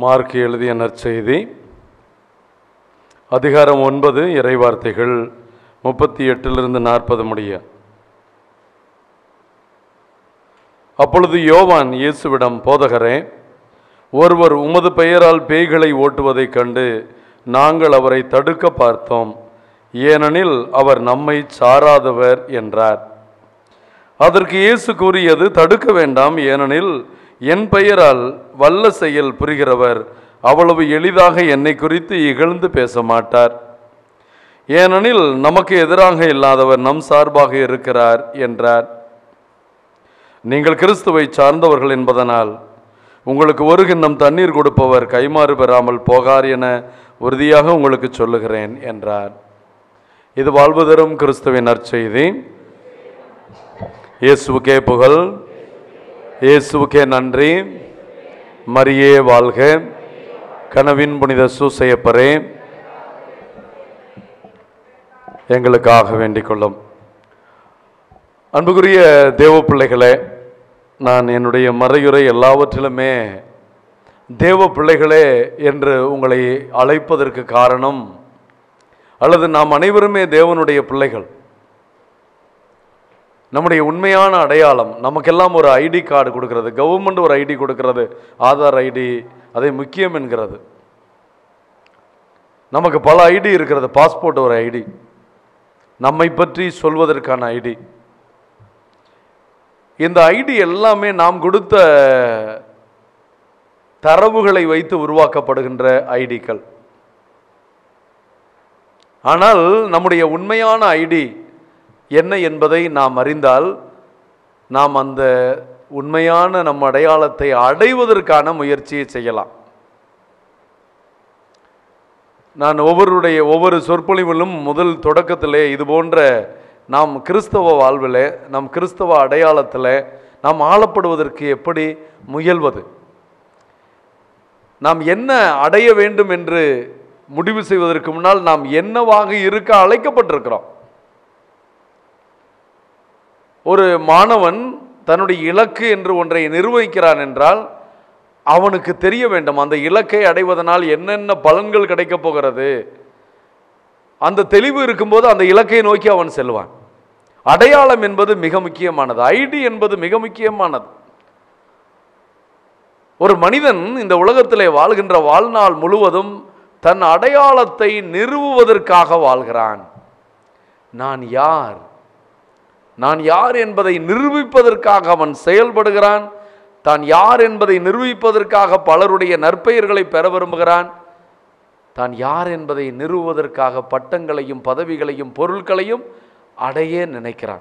mark எழுதிய நற்செய்தி அதிகாரம் ஒன்பது இறைவார்த்தைகள் முப்பத்தி எட்டிலிருந்து நாற்பது முடிய அப்பொழுது யோவான் இயேசுவிடம் போதகரே ஒருவர் உமது பெயரால் பேய்களை ஓட்டுவதைக் கண்டு நாங்கள் அவரை தடுக்க பார்த்தோம் ஏனெனில் அவர் நம்மை சாராதவர் என்றார் அதற்கு இயேசு கூறியது தடுக்க வேண்டாம் ஏனெனில் என் பெயரால் வல்ல செயல் புரிகிறவர் அவ்வளவு எளிதாக என்னை குறித்து இகழ்ந்து பேச மாட்டார் ஏனெனில் நமக்கு எதிராக இல்லாதவர் நம் சார்பாக இருக்கிறார் என்றார் நீங்கள் கிறிஸ்துவை சார்ந்தவர்கள் என்பதனால் உங்களுக்கு ஒரு கிண்ணம் தண்ணீர் கொடுப்பவர் கைமாறு பெறாமல் போகார் என உறுதியாக உங்களுக்கு சொல்லுகிறேன் என்றார் இது வாழ்வு தரும் கிறிஸ்துவின் நற்செய்தி இயேசுவுக்கே புகழ் இயேசுவுக்கே நன்றி மரியே வாழ்க கனவின் புனித சூசையப்பரே எங்களுக்காக வேண்டிக் கொள்ளும் அன்புக்குரிய தேவ பிள்ளைகளே நான் என்னுடைய மறையுறை எல்லாவற்றிலுமே தேவ பிள்ளைகளே என்று உங்களை அழைப்பதற்கு காரணம் அல்லது நாம் அனைவருமே தேவனுடைய பிள்ளைகள் நம்முடைய உண்மையான அடையாளம் நமக்கெல்லாம் ஒரு ஐடி கார்டு கொடுக்கிறது கவர்மெண்ட் ஒரு ஐடி கொடுக்கிறது ஆதார் ஐடி அதை முக்கியம் என்கிறது நமக்கு பல ஐடி இருக்கிறது பாஸ்போர்ட் ஒரு ஐடி நம்மை பற்றி சொல்வதற்கான ஐடி இந்த ஐடி எல்லாமே நாம் கொடுத்த தரவுகளை வைத்து உருவாக்கப்படுகின்ற ஐடிக்கள் ஆனால் நம்முடைய உண்மையான ஐடி என்ன என்பதை நாம் அறிந்தால் நாம் அந்த உண்மையான நம் அடையாளத்தை அடைவதற்கான முயற்சியை செய்யலாம் நான் ஒவ்வொருடைய ஒவ்வொரு சொற்பொழிவிலும் முதல் தொடக்கத்திலே இது போன்ற நாம் கிறிஸ்தவ வாழ்வில் நம் கிறிஸ்தவ அடையாளத்தில் நாம் ஆளப்படுவதற்கு எப்படி முயல்வது நாம் என்ன அடைய வேண்டும் என்று முடிவு செய்வதற்கு முன்னால் நாம் என்னவாக இருக்க அழைக்கப்பட்டிருக்கிறோம் ஒரு மாணவன் தன்னுடைய இலக்கு என்று ஒன்றை நிர்வகிக்கிறான் என்றால் அவனுக்கு தெரிய வேண்டும் அந்த இலக்கை அடைவதனால் என்னென்ன பலன்கள் கிடைக்கப் போகிறது அந்த தெளிவு இருக்கும்போது அந்த இலக்கை நோக்கி அவன் செல்வான் அடையாளம் என்பது மிக முக்கியமானது ஐடி என்பது மிக முக்கியமானது ஒரு மனிதன் இந்த உலகத்திலே வாழ்கின்ற வாழ்நாள் முழுவதும் தன் அடையாளத்தை நிறுவுவதற்காக வாழ்கிறான் நான் யார் நான் யார் என்பதை நிரூபிப்பதற்காக அவன் செயல்படுகிறான் தான் யார் என்பதை நிரூபிப்பதற்காக பலருடைய நற்பெயர்களை பெற விரும்புகிறான் தான் யார் என்பதை நிறுவுவதற்காக பட்டங்களையும் பதவிகளையும் பொருட்களையும் அடைய நினைக்கிறான்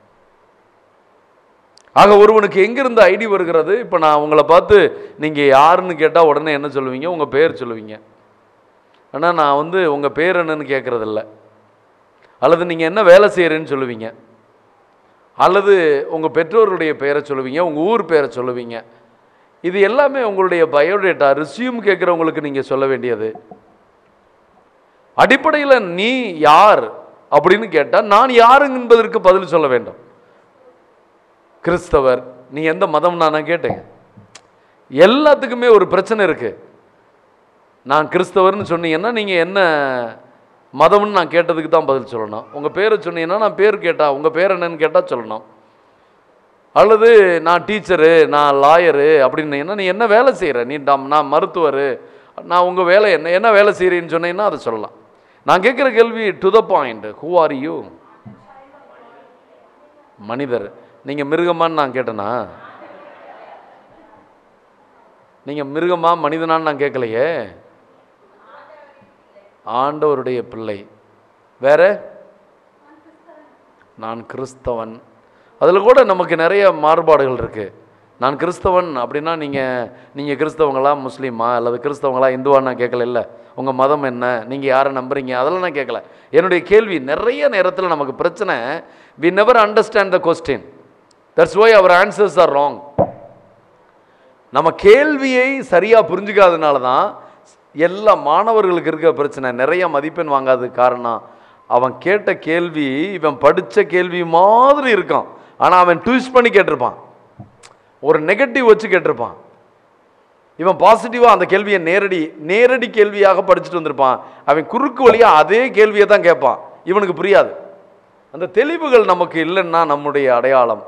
ஆக ஒருவனுக்கு எங்கிருந்து ஐடி வருகிறது இப்போ நான் உங்களை பார்த்து நீங்கள் யாருன்னு கேட்டால் உடனே என்ன சொல்லுவீங்க உங்கள் பேர் சொல்லுவீங்க ஆனால் நான் வந்து உங்கள் பேர் என்னன்னு கேட்குறதில்ல அல்லது நீங்கள் என்ன வேலை செய்கிறேன்னு சொல்லுவீங்க அல்லது உங்கள் பெற்றோருடைய பெயரை சொல்லுவீங்க உங்கள் ஊர் பேரை சொல்லுவீங்க இது எல்லாமே உங்களுடைய பயோடேட்டா ரிசியூம் கேட்குறவங்களுக்கு நீங்கள் சொல்ல வேண்டியது அடிப்படையில் நீ யார் அப்படின்னு கேட்டால் நான் யாருங்க என்பதற்கு பதில் சொல்ல வேண்டும் கிறிஸ்தவர் நீ எந்த மதம் நான் கேட்டேன் எல்லாத்துக்குமே ஒரு பிரச்சனை இருக்கு நான் கிறிஸ்தவர்னு சொன்னீங்கன்னா நீங்கள் என்ன மதம்னு நான் கேட்டதுக்கு தான் பதில் சொல்லணும் உங்கள் பேரை சொன்னீங்கன்னா நான் பேர் கேட்டா உங்கள் பேர் என்னன்னு கேட்டால் சொல்லணும் அல்லது நான் டீச்சரு நான் லாயரு அப்படின்னீங்கன்னா நீ என்ன வேலை செய்கிற நீ டம்- நான் மருத்துவர் நான் உங்கள் வேலை என்ன என்ன வேலை செய்கிறேன்னு சொன்னீங்கன்னா அதை சொல்லலாம் நான் கேட்குற கேள்வி to the point who are you மனிதர் நீங்கள் மிருகமான்னு நான் கேட்டேனா நீங்கள் மிருகமா மனிதனான்னு நான் கேட்கலையே ஆண்டவருடைய பிள்ளை வேற நான் கிறிஸ்தவன் அதில் கூட நமக்கு நிறைய மாறுபாடுகள் இருக்குது நான் கிறிஸ்தவன் அப்படின்னா நீங்கள் நீங்கள் கிறிஸ்தவங்களா முஸ்லீமா அல்லது கிறிஸ்தவங்களா இந்துவா நான் கேட்கல இல்லை உங்கள் மதம் என்ன நீங்கள் யாரை நம்புறீங்க அதெல்லாம் நான் கேட்கல என்னுடைய கேள்வி நிறைய நேரத்தில் நமக்கு பிரச்சனை we never understand the question that's why our answers are wrong நம்ம கேள்வியை சரியாக புரிஞ்சுக்காதனால தான் எல்லா மாணவர்களுக்கு இருக்க பிரச்சனை நிறைய மதிப்பெண் வாங்காததுக்கு காரணம் அவன் கேட்ட கேள்வி இவன் படித்த கேள்வி மாதிரி இருக்கும் ஆனால் அவன் ட்விஸ்ட் பண்ணி கேட்டிருப்பான் ஒரு நெகட்டிவ் வச்சு கேட்டிருப்பான் இவன் பாசிட்டிவாக அந்த கேள்வியை நேரடி நேரடி கேள்வியாக படிச்சுட்டு வந்திருப்பான் அவன் குறுக்கு வழியாக அதே கேள்வியை தான் கேட்பான் இவனுக்கு புரியாது அந்த தெளிவுகள் நமக்கு இல்லைன்னா நம்முடைய அடையாளம்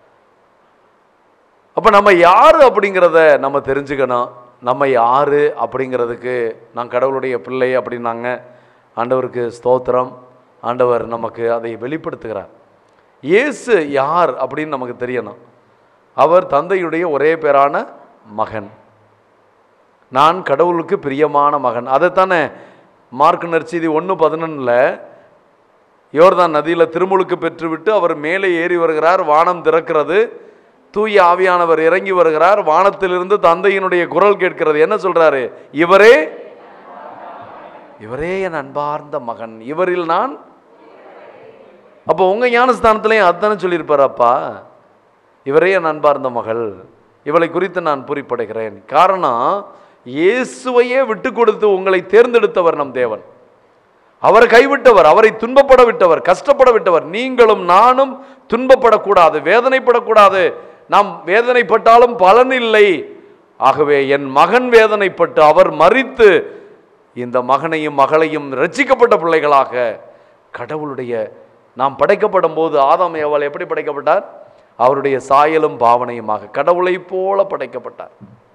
அப்போ நம்ம யார் அப்படிங்கிறத நம்ம தெரிஞ்சுக்கணும் நம்ம யார் அப்படிங்கிறதுக்கு நான் கடவுளுடைய பிள்ளை அப்படின்னாங்க ஆண்டவருக்கு ஸ்தோத்திரம் ஆண்டவர் நமக்கு அதை வெளிப்படுத்துகிறார் இயேசு யார் அப்படின்னு நமக்கு தெரியணும் அவர் தந்தையுடைய ஒரே பேரான மகன் நான் கடவுளுக்கு பிரியமான மகன் அதைத்தானே மார்க் நற்செய்தி ஒன்று பதினொன்றில் யோர்தான் நதியில் திருமுழுக்கு பெற்றுவிட்டு அவர் மேலே ஏறி வருகிறார் வானம் திறக்கிறது தூய ஆவியானவர் இறங்கி வருகிறார் வானத்திலிருந்து தந்தையினுடைய குரல் கேட்கிறது என்ன சொல்றாரு இவரே இவரே என் அன்பார்ந்த மகன் இவரில் நான் அப்போ உங்க ஞானஸ்தானத்திலையும் அதுதானே சொல்லியிருப்பார் அப்பா இவரே என் அன்பார்ந்த மகள் இவளை குறித்து நான் பூரிப்படைகிறேன் காரணம் இயேசுவையே விட்டு கொடுத்து உங்களை தேர்ந்தெடுத்தவர் நம் தேவன் அவர் கைவிட்டவர் அவரை துன்பப்பட விட்டவர் கஷ்டப்பட விட்டவர் நீங்களும் நானும் துன்பப்படக்கூடாது வேதனைப்படக்கூடாது நாம் வேதனைப்பட்டாலும் பலன் இல்லை ஆகவே என் மகன் வேதனைப்பட்டு அவர் மறித்து இந்த மகனையும் மகளையும் ரட்சிக்கப்பட்ட பிள்ளைகளாக கடவுளுடைய நாம் படைக்கப்படும் போது ஆதாம் ஏவாள் எப்படி படைக்கப்பட்டார் அவருடைய சாயலும் பாவனையுமாக கடவுளைப் போல படைக்கப்பட்டார்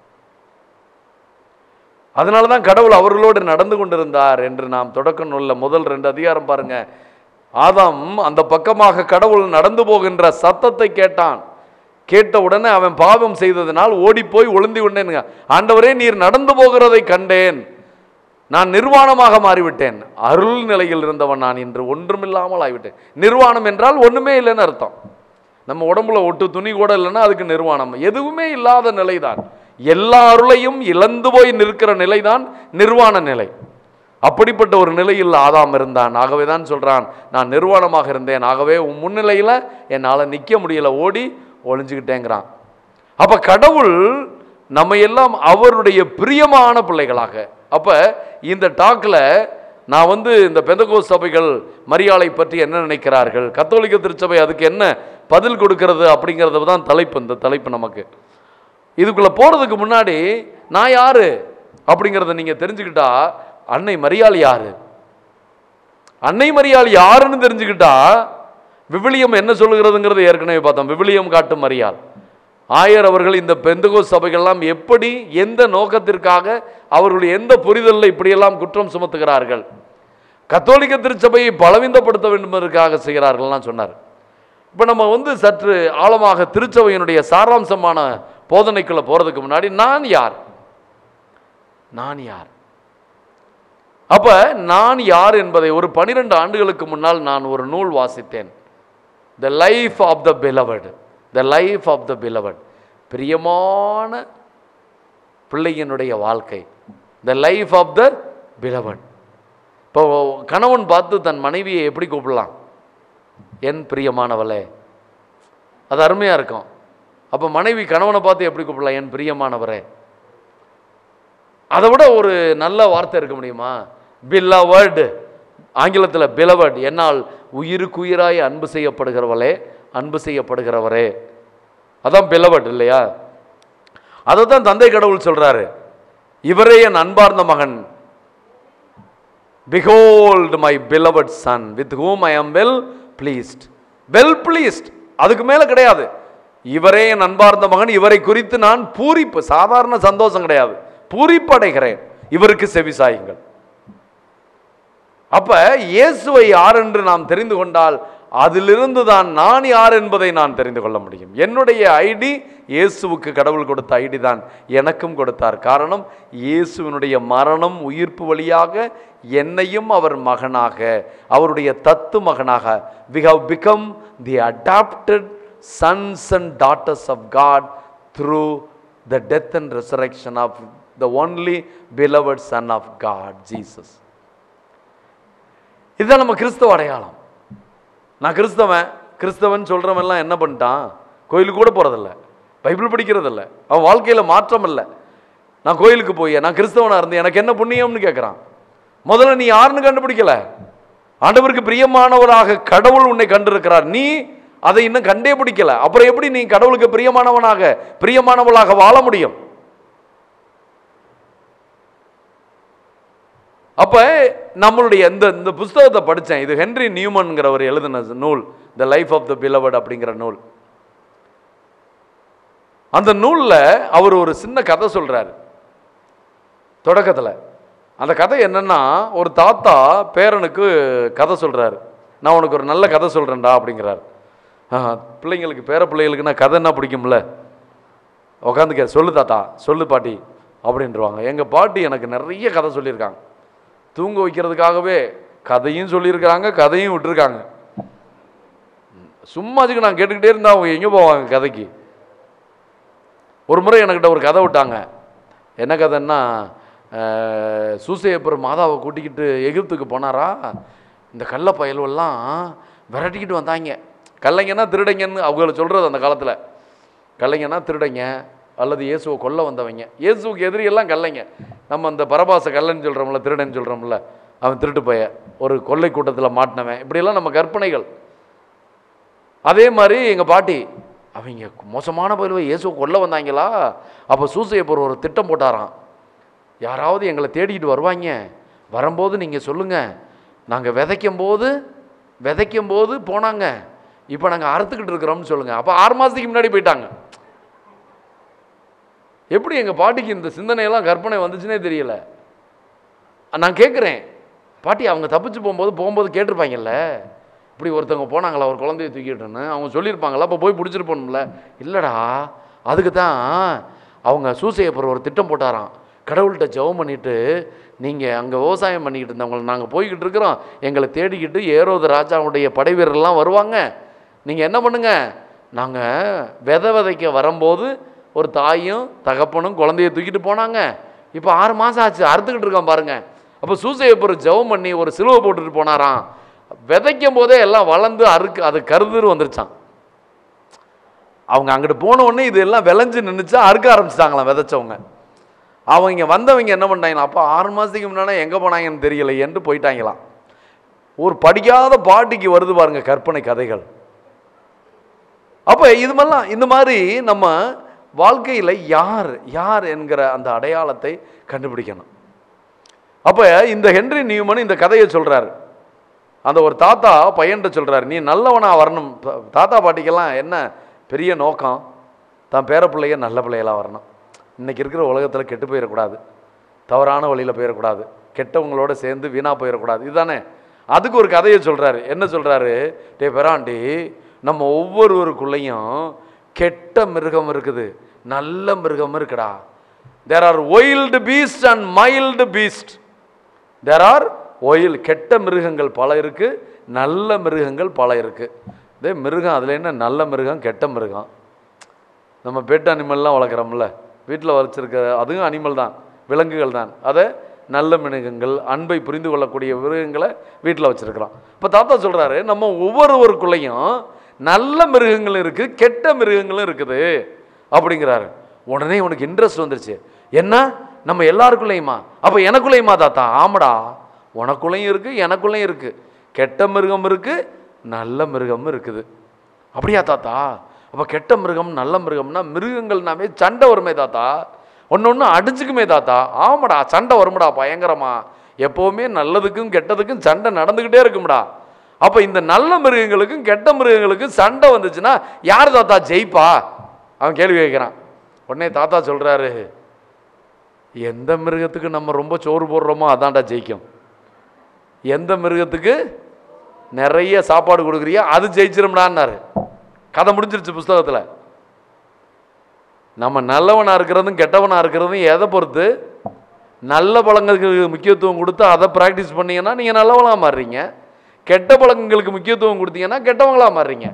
அதனால தான் கடவுள் அவர்களோடு நடந்து கொண்டிருந்தார் என்று நாம் தொடக்க நூல்ல முதல் ரெண்டு அதிகாரம் பாருங்க ஆதாம் அந்த பக்கமாக கடவுள் நடந்து போகின்ற சத்தத்தை கேட்டான் கேட்ட உடனே அவன் பாவம் செய்ததினால் ஓடி போய் ஒளிந்து கொண்டேனுங்க ஆண்டவரே நீர் நடந்து போகிறதை கண்டேன் நான் நிர்வாணமாக மாறிவிட்டேன் அருள் நிலையில் இருந்தவன் நான் இன்று ஒன்றுமில்லாமல் ஆகிவிட்டேன் நிர்வாணம் என்றால் ஒண்ணுமே இல்லைன்னு அர்த்தம் நம்ம உடம்புல ஒட்டு துணி கூட இல்லைன்னா அதுக்கு நிர்வாணம் எதுவுமே இல்லாத நிலைதான் எல்லா அருளையும் இழந்து போய் நிற்கிற நிலைதான் நிர்வாண நிலை அப்படிப்பட்ட ஒரு நிலையில் ஆதாம் இருந்தான் ஆகவே தான் சொல்றான் நான் நிர்வாணமாக இருந்தேன் ஆகவே உன் முன்னிலையில் என்னால் நிற்க முடியல ஓடி ஒளிஞ்சுக்கிட்டேங்கிறான் அப்ப கடவுள் நம்ம எல்லாம் அவருடைய பிரியமான பிள்ளைகளாக அப்ப இந்த டாக்ல நான் வந்து இந்த பெந்தகோ சபைகள் மரியாதை பற்றி என்ன நினைக்கிறார்கள் கத்தோலிக்க திருச்சபை அதுக்கு என்ன பதில் கொடுக்கிறது அப்படிங்கிறது தான் தலைப்பு இந்த தலைப்பு நமக்கு இதுக்குள்ள போறதுக்கு முன்னாடி நான் யாரு அப்படிங்கிறத நீங்க தெரிஞ்சுக்கிட்டா அன்னை மரியாள் யாரு அன்னை மரியாள் யாருன்னு தெரிஞ்சுக்கிட்டா விவிலியம் என்ன சொல்லுகிறதுங்கிறது ஏற்கனவே பார்த்தோம் விவிலியம் காட்டும் மரியாள் ஆயர் அவர்கள் இந்த பெந்தகோ சபைகள்லாம் எப்படி எந்த நோக்கத்திற்காக அவர்களுடைய எந்த புரிதலில் இப்படியெல்லாம் குற்றம் சுமத்துகிறார்கள் கத்தோலிக்க திருச்சபையை பலவீனப்படுத்த வேண்டும் என்பதற்காக செய்கிறார்கள்லாம் சொன்னார் இப்போ நம்ம வந்து சற்று ஆழமாக திருச்சபையினுடைய சாராம்சமான போதனைக்குள்ள போறதுக்கு முன்னாடி நான் யார் நான் யார் அப்ப நான் யார் என்பதை ஒரு பனிரெண்டு ஆண்டுகளுக்கு முன்னால் நான் ஒரு நூல் வாசித்தேன் the life of the beloved the life of the beloved பிரியமான பிள்ளையினுடைய வாழ்க்கை the life of the beloved இப்போ கணவன் பார்த்து தன் மனைவியை எப்படி கூப்பிடலாம் என் பிரியமானவளே அது அருமையாக இருக்கும் அப்போ மனைவி கணவனை பார்த்து எப்படி கூப்பிடலாம் என் பிரியமானவரே அதை விட ஒரு நல்ல வார்த்தை இருக்க முடியுமா பில்லவர்டு ஆங்கிலத்தில் பிலவர்ட் என்னால் உயிருக்குயிராய் அன்பு செய்யப்படுகிறவளே அன்பு செய்யப்படுகிறவரே அதான் பிலவர்ட் இல்லையா அதை தான் தந்தை கடவுள் சொல்றாரு இவரே என் அன்பார்ந்த மகன் behold my beloved son with whom I am well pleased well pleased அதுக்கு மேல கிடையாது இவரே என் அன்பார்ந்த மகன் இவரை குறித்து நான் பூரிப்பு சாதாரண சந்தோஷம் கிடையாது பூரிப்படைகிறேன் இவருக்கு செவிசாயுங்கள் அப்ப இயேசுவை யார் என்று நாம் தெரிந்து கொண்டால் அதிலிருந்து தான் நான் யார் என்பதை நான் தெரிந்து கொள்ள முடியும் என்னுடைய ஐடி இயேசுவுக்கு கடவுள் கொடுத்த ஐடி தான் எனக்கும் கொடுத்தார் காரணம் இயேசுவினுடைய மரணம் உயிர்ப்பு வழியாக என்னையும் அவர் மகனாக அவருடைய தத்து மகனாக we have become the adopted sons and daughters of God through the death and resurrection of the only beloved son of God Jesus இதுதான் நம்ம கிறிஸ்தவ அடையாளம் நான் கிறிஸ்தவன் கிறிஸ்தவன் சொல்கிறவன்லாம் என்ன பண்ணிட்டான் கோயிலுக்கு கூட போகிறதில்ல பைபிள் படிக்கிறதில்ல அவன் வாழ்க்கையில் மாற்றம் இல்லை நான் கோயிலுக்கு போய் நான் கிறிஸ்தவனாக இருந்தேன் எனக்கு என்ன புண்ணியம்னு கேட்குறான் முதல்ல நீ யாருன்னு கண்டுபிடிக்கல ஆண்டவருக்கு பிரியமானவராக கடவுள் உன்னை கண்டிருக்கிறார் நீ அதை இன்னும் கண்டே பிடிக்கல அப்புறம் எப்படி நீ கடவுளுக்கு பிரியமானவனாக பிரியமானவளாக வாழ முடியும் அப்ப நம்மளுடைய இந்த இந்த புஸ்தகத்தை படித்தேன் இது ஹென்ரி நியூமன்கிறவர் எழுதின நூல் the life of the beloved அப்படிங்கிற நூல் அந்த நூலில் அவர் ஒரு சின்ன கதை சொல்றாரு தொடக்கத்தில் அந்த கதை என்னன்னா ஒரு தாத்தா பேரனுக்கு கதை சொல்றாரு நான் உனக்கு ஒரு நல்ல கதை சொல்றேன்டா அப்படிங்கிறார் ஆஹா, பிள்ளைங்களுக்கு பேர பிள்ளைகளுக்குன்னா கதை என்ன பிடிக்கும்ல உட்காந்துக்க சொல்லு தாத்தா சொல்லு பாட்டி அப்படின்றவாங்க எங்கள் பாட்டி எனக்கு நிறைய கதை சொல்லியிருக்காங்க தூங்க வைக்கிறதுக்காகவே கதையும் சொல்லியிருக்கிறாங்க கதையும் விட்டுருக்காங்க சும்மாச்சுக்கு நான் கேட்டுக்கிட்டே இருந்தா அவங்க எங்கே போவாங்க கதைக்கு ஒரு முறை என்கிட்ட ஒரு கதை விட்டாங்க என்ன கதைன்னா அஹ், சூசையப்பர் மாதாவை கூட்டிக்கிட்டு எகிப்துக்கு போனாரா இந்த கள்ள பயல்வெல்லாம் விரட்டிக்கிட்டு வந்தாங்க கல்லைங்கன்னா திருடைங்கன்னு அவங்கள சொல்கிறது அந்த காலத்தில் கல்லைங்கன்னா திருடைங்க அல்லது இயேசுவை கொல்ல வந்தவங்க இயேசுவுக்கு எதிரியெல்லாம் கல்லைங்க நம்ம அந்த பரபாச கல்லன்னு சொல்கிறோம்ல திருடன்னு சொல்கிறோம்ல அவன் திருட்டு பைய ஒரு கொள்ளை கூட்டத்தில் மாட்டினவன் இப்படியெல்லாம் நம்ம கற்பனைகள் அதே மாதிரி எங்கள் பாட்டி அவங்க மோசமான பயிலுவை இயேசுவை கொல்ல வந்தாங்களா அப்போ சூசையப்பர் ஒரு திட்டம் போட்டாராம் யாராவது எங்களை தேடிக்கிட்டு வருவாங்க வரும்போது நீங்கள் சொல்லுங்கள் நாங்கள் விதைக்கும் போது விதைக்கும் போது போனாங்க இப்போ நாங்கள் அறுத்துக்கிட்டு இருக்கிறோம்னு சொல்லுங்கள் அப்போ ஆறு மாதத்துக்கு முன்னாடி போயிட்டாங்க எப்படி எங்கள் பாட்டிக்கு இந்த சிந்தனையெல்லாம் கற்பனை வந்துச்சுன்னே தெரியல நான் கேட்குறேன் பாட்டி அவங்க தப்பிச்சு போகும்போது போகும்போது கேட்டிருப்பாங்கல்ல இப்படி ஒருத்தவங்க போனாங்களா ஒரு குழந்தைய தூக்கிட்டுன்னு அவங்க சொல்லியிருப்பாங்களா அப்போ போய் பிடிச்சிட்டு போகணும்ல இல்லைடா அதுக்கு தான் அவங்க சூசையப்பர் ஒரு திட்டம் போட்டாராம் கடவுள்கிட்ட ஜெபம் பண்ணிட்டு நீங்கள் அங்கே விவசாயம் பண்ணிக்கிட்டு இருந்தவங்களை நாங்கள் போய்கிட்டு இருக்கிறோம் எங்களை தேடிக்கிட்டு ஏரோது ராஜாவுடைய படை வீரர்லாம் வருவாங்க நீங்கள் என்ன பண்ணுங்க நாங்கள் விதை விதைக்க வரும்போது ஒரு தாயும் தகப்பனும் குழந்தைய தூக்கிட்டு போனாங்க இப்போ ஆறு மாதம் ஆச்சு அறுத்துக்கிட்டு இருக்கோம் பாருங்க அப்போ சூசையப்பர் ஜெபம் பண்ணி ஒரு சிலுவை போட்டுட்டு போனாராம் விதைக்கும் போதே எல்லாம் வளர்ந்து அறுக்கு அது கருதுரு வந்துருச்சான் அவங்க அங்கிட்டு போன உடனே இது எல்லாம் விளைஞ்சு நின்றுச்சா அறுக்க ஆரம்பிச்சிட்டாங்களாம் விதைச்சவங்க அவங்க வந்தவங்க என்ன பண்ணிட்டாங்களா அப்போ ஆறு மாதத்துக்கு முன்னாடி எங்கே போனாங்கன்னு தெரியல என்று போயிட்டாங்களாம் ஒரு படிக்காத பாட்டிக்கு வருது பாருங்க கற்பனை கதைகள் அப்போ இது மாதிரிலாம் இந்த மாதிரி நம்ம வாழ்க்கையில் யார் யார் என்கிற அந்த அடையாளத்தை கண்டுபிடிக்கணும் அப்போ இந்த ஹென்றி நியூமன் இந்த கதையை சொல்றாரு அந்த ஒரு தாத்தா பையன்கிட்ட சொல்றாரு நீ நல்லவனா வரணும் ப- தாத்தா பாட்டிக்கெல்லாம் என்ன பெரிய நோக்கம் தான் பேர பிள்ளைய நல்ல பிள்ளைகளா வரணும் இன்னைக்கு இருக்கிற உலகத்தில் கெட்டு போயிடக்கூடாது தவறான வழியில் போயிடக்கூடாது கெட்டவங்களோட சேர்ந்து வீணாக போயிடக்கூடாது இதுதானே அதுக்கு ஒரு கதையை சொல்றாரு என்ன சொல்றாரு டே பெராண்டி நம்ம ஒவ்வொருவருக்குள்ளேயும் கெட்ட மிருகம் இருக்குது நல்ல மிருகம் இருக்குடா there are wild beast and mild beast there are wild கெட்ட மிருகங்கள் பல இருக்கு நல்ல மிருகங்கள் பல இருக்கு இதே மிருகம் அதில் என்ன நல்ல மிருகம் கெட்ட மிருகம் நம்ம பெட் அனிமல்லாம் வளர்க்குறோம்ல வீட்டில் வச்சிருக்க அதுவும் அனிமல் தான் விலங்குகள் தான் அதை நல்ல மிருகங்கள் அன்பை புரிந்து கொள்ளக்கூடிய மிருகங்களை வீட்டில் வச்சிருக்கிறோம் இப்போ தாத்தா சொல்றாரு நம்ம ஒவ்வொருவருக்குள்ளேயும் நல்ல மிருகங்களும் இருக்கு கெட்ட மிருகங்களும் இருக்குது அப்படிங்கிறாரு உடனே உனக்கு இன்ட்ரெஸ்ட் வந்துருச்சு என்ன நம்ம எல்லாருக்குள்ளேயுமா அப்போ எனக்குள்ளேயுமா தாத்தா ஆமாடா உனக்குள்ளேயும் இருக்கு எனக்குள்ளேயும் இருக்கு கெட்ட மிருகம் இருக்கு நல்ல மிருகமும் இருக்குது அப்படியா தாத்தா அப்போ கெட்ட மிருகம் நல்ல மிருகம்னா மிருகங்கள்னாவே சண்டை வருமே தாத்தா ஒன்று ஒன்று அடிச்சுக்குமே தாத்தா ஆமாடா சண்டை வரும்டா பயங்கரமா எப்போவுமே நல்லதுக்கும் கெட்டதுக்கும் சண்டை நடந்துக்கிட்டே இருக்கும்டா அப்போ இந்த நல்ல மிருகங்களுக்கும் கெட்ட மிருகங்களுக்கும் சண்டை வந்துச்சுன்னா யார் தாத்தா ஜெயிப்பா அவன் கேள்வி கேட்குறான் உடனே தாத்தா சொல்கிறாரு எந்த மிருகத்துக்கு நம்ம ரொம்ப சோறு போடுறோமோ அதான்டா ஜெயிக்கும் எந்த மிருகத்துக்கு நிறைய சாப்பாடு கொடுக்குறியோ அது ஜெயிச்சிரும்டான்னாரு கதை முடிஞ்சிருச்சு புஸ்தகத்தில் நம்ம நல்லவனாக இருக்கிறதும் கெட்டவனாக இருக்கிறதும் எதை பொறுத்து நல்ல பழங்களுக்கு முக்கியத்துவம் கொடுத்து அதை ப்ராக்டிஸ் பண்ணீங்கன்னா நீங்கள் நல்லவங்களா மாறுறீங்க கெட்ட பழக்கங்களுக்கு முக்கியத்துவம் கொடுத்தீங்கன்னா கெட்டவங்களா மாறுறீங்க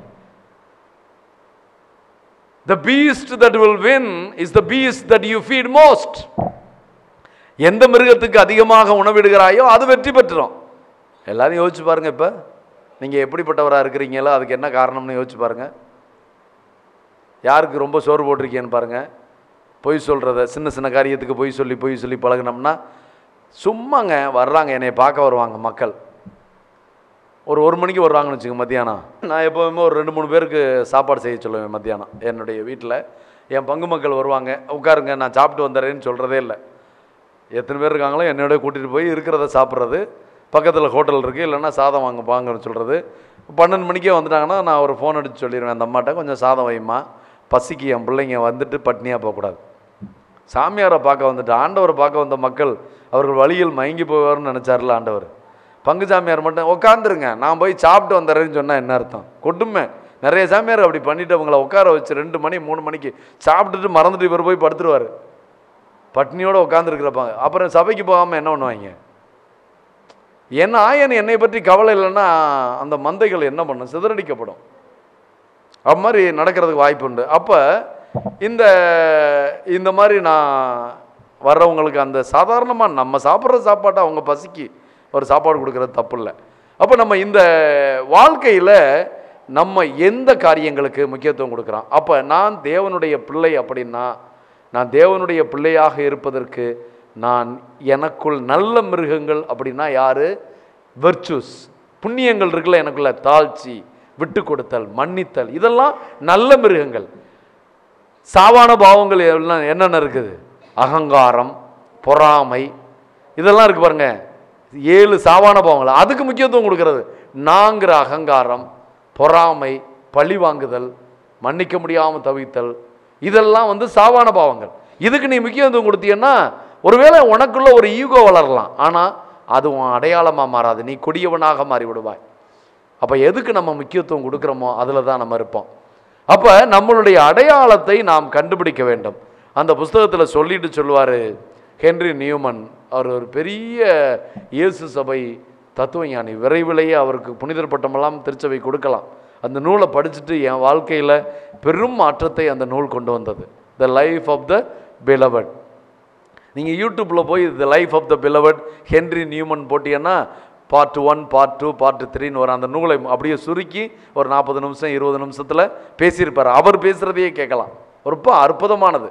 the beast that will win is the beast that you feed most எந்த மிருகத்துக்கு அதிகமாக உணவிடுகிறாயோ அது வெற்றி பெற்றுரும் எல்லாரும் யோசிச்சு பாருங்க இப்போ நீங்கள் எப்படிப்பட்டவராக இருக்கிறீங்களோ அதுக்கு என்ன காரணம்னு யோசிச்சு பாருங்க யாருக்கு ரொம்ப சோறு போட்டிருக்கீங்கன்னு பாருங்க பொய் சொல்கிறத சின்ன சின்ன காரியத்துக்கு பொய் சொல்லி பொய் சொல்லி பழகுனோம்னா சும்மாங்க வர்றாங்க என்னை பார்க்க வருவாங்க மக்கள் ஒரு ஒரு மணிக்கு வருவாங்கன்னு வச்சுக்கோங்க மத்தியானம் நான் எப்போவுமே ஒரு ரெண்டு மூணு பேருக்கு சாப்பாடு செய்ய சொல்லுவேன் மத்தியானம் என்னுடைய வீட்டில் என் பங்கு மக்கள் வருவாங்க உட்காருங்க நான் சாப்பிட்டு வந்துடுறேன்னு சொல்கிறதே இல்லை எத்தனை பேர் இருக்காங்களோ என்னோட கூட்டிகிட்டு போய் இருக்கிறத சாப்பிட்றது பக்கத்தில் ஹோட்டல் இருக்குது இல்லைன்னா சாதம் வாங்க வாங்கன்னு சொல்கிறது பன்னெண்டு மணிக்கே வந்துட்டாங்கன்னா நான் ஒரு ஃபோன் அடித்து சொல்லிடுவேன் அந்த அம்மாட்ட கொஞ்சம் சாதம் வைம்மா பசிக்கு என் பிள்ளைங்க வந்துட்டு பட்னியாக போகக்கூடாது சாமியாரை பார்க்க வந்துட்டு ஆண்டவரை பார்க்க வந்த மக்கள் அவர்கள் வழியில் மயங்கி போவார்னு நினச்சார்ல ஆண்டவர் பங்கு சாமியார் மட்டும் உட்காந்துருங்க நான் போய் சாப்பிட்டு வந்துடுறேன்னு சொன்னால் என்ன அர்த்தம் கொட்டுமே நிறைய சாமியார் அப்படி பண்ணிட்டு அவங்கள உட்கார வச்சு ரெண்டு மணி மூணு மணிக்கு சாப்பிட்டுட்டு மறந்துட்டு இவர் போய் படுத்துருவார் பட்னியோடு உட்காந்துருக்கிறப்பாங்க அப்புறம் சபைக்கு போகாமல் என்ன பண்ணுவாங்க என்ன ஆயன் என்னை பற்றி கவலை இல்லைன்னா அந்த மந்தைகள் என்ன பண்ணும் சிதறடிக்கப்படும் அது மாதிரி நடக்கிறதுக்கு வாய்ப்பு உண்டு அப்போ இந்த இந்த மாதிரி நான் வர்றவங்களுக்கு அந்த சாதாரணமாக நம்ம சாப்பிட்ற சாப்பாட்டை அவங்க பசிக்கு ஒரு சாப்பாடு கொடுக்கறது தப்பு இல்லை அப்போ நம்ம இந்த வாழ்க்கையில் நம்ம எந்த காரியங்களுக்கு முக்கியத்துவம் கொடுக்குறோம் அப்போ நான் தேவனுடைய பிள்ளை அப்படின்னா நான் தேவனுடைய பிள்ளையாக இருப்பதற்கு நான் எனக்குள் நல்ல மிருகங்கள் அப்படின்னா யாரு வெர்ச்சூஸ் புண்ணியங்கள் இருக்குல்ல எனக்குள்ள தாழ்ச்சி விட்டு கொடுத்தல் மன்னித்தல் இதெல்லாம் நல்ல மிருகங்கள் சாவான பாவங்கள் எல்லாம் என்னென்ன இருக்குது அகங்காரம் பொறாமை இதெல்லாம் இருக்கு பாருங்க ஏழு சாவான பாவங்கள் அதுக்கு முக்கியத்துவம் கொடுக்கிறது நாங்கிற அகங்காரம் பொறாமை பழி வாங்குதல் மன்னிக்க முடியாமல் தவித்தல் இதெல்லாம் வந்து சாவான பாவங்கள் இதுக்கு நீ முக்கியத்துவம் கொடுத்தீங்கன்னா ஒருவேளை உனக்குள்ள ஒரு ஈகோ வளரலாம் ஆனால் அது உன் அடையாளமாக மாறாது நீ கொடியவனாக மாறி விடுவாய் அப்போ எதுக்கு நம்ம முக்கியத்துவம் கொடுக்குறோமோ அதில் தான் நம்ம இருப்போம் அப்போ நம்மளுடைய அடையாளத்தை நாம் கண்டுபிடிக்க வேண்டும் அந்த புஸ்தகத்தில் சொல்லிட்டு சொல்லுவார் ஹென்றி நியூமன் அவர் ஒரு பெரிய இயேசு சபை தத்துவஞானி விரைவிலேயே அவருக்கு புனிதர் பட்டமெல்லாம் திருச்சபை கொடுக்கலாம் அந்த நூலை படிச்சுட்டு என் வாழ்க்கையில் பெரும் மாற்றத்தை அந்த நூல் கொண்டு வந்தது the life of the beloved நீங்கள் யூடியூப்பில் போய் the life of the beloved Henry Newman போட்டீங்கன்னா part one part two part த்ரீன்னு வரும் அந்த நூலை அப்படியே சுருக்கி ஒரு நாற்பது நிமிஷம் இருபது நிமிஷத்தில் பேசியிருப்பார் அவர் பேசுகிறதையே கேட்கலாம் ரொம்ப அற்புதமானது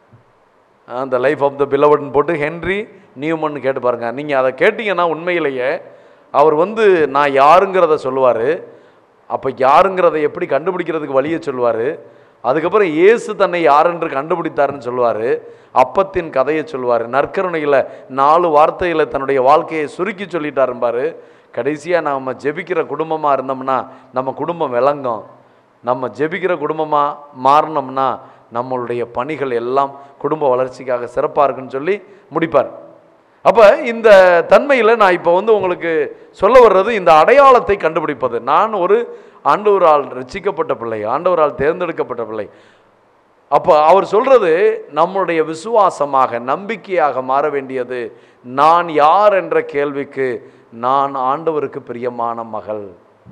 அந்த லைஃப் ஆஃப் த பிலவட்னு போட்டு ஹென்றி நியூமன் கேட்டு பாருங்க நீங்கள் அதை கேட்டிங்கன்னா உண்மையிலேயே அவர் வந்து நான் யாருங்கிறத சொல்லுவார் அப்போ யாருங்கிறத எப்படி கண்டுபிடிக்கிறதுக்கு வழியை சொல்லுவார் அதுக்கப்புறம் இயேசு தன்னை யாரென்று கண்டுபிடித்தாருன்னு சொல்லுவார் அப்பத்தின் கதையை சொல்லுவார் நற்கருணையில் நாலு வார்த்தையில் தன்னுடைய வாழ்க்கையை சுருக்கி சொல்லிட்டாரும்பாரு கடைசியாக நாம் ஜெபிக்கிற குடும்பமாக இருந்தோம்னா நம்ம குடும்பம் விளங்கும் நம்ம ஜெபிக்கிற குடும்பமாக மாறினோம்னா நம்மளுடைய பணிகள் எல்லாம் குடும்ப வளர்ச்சிக்காக சிறப்பாக இருக்குன்னு சொல்லி முடிப்பார் அப்போ இந்த தன்மையில் நான் இப்போ வந்து உங்களுக்கு சொல்ல வர்றது இந்த அடையாளத்தை கண்டுபிடிப்பது நான் ஒரு ஆண்டவரால் ரட்சிக்கப்பட்ட பிள்ளை ஆண்டவரால் தேர்ந்தெடுக்கப்பட்ட பிள்ளை அப்போ அவர் சொல்றது நம்முடைய விசுவாசமாக நம்பிக்கையாக மாற வேண்டியது நான் யார் என்ற கேள்விக்கு நான் ஆண்டவருக்கு பிரியமான மகள்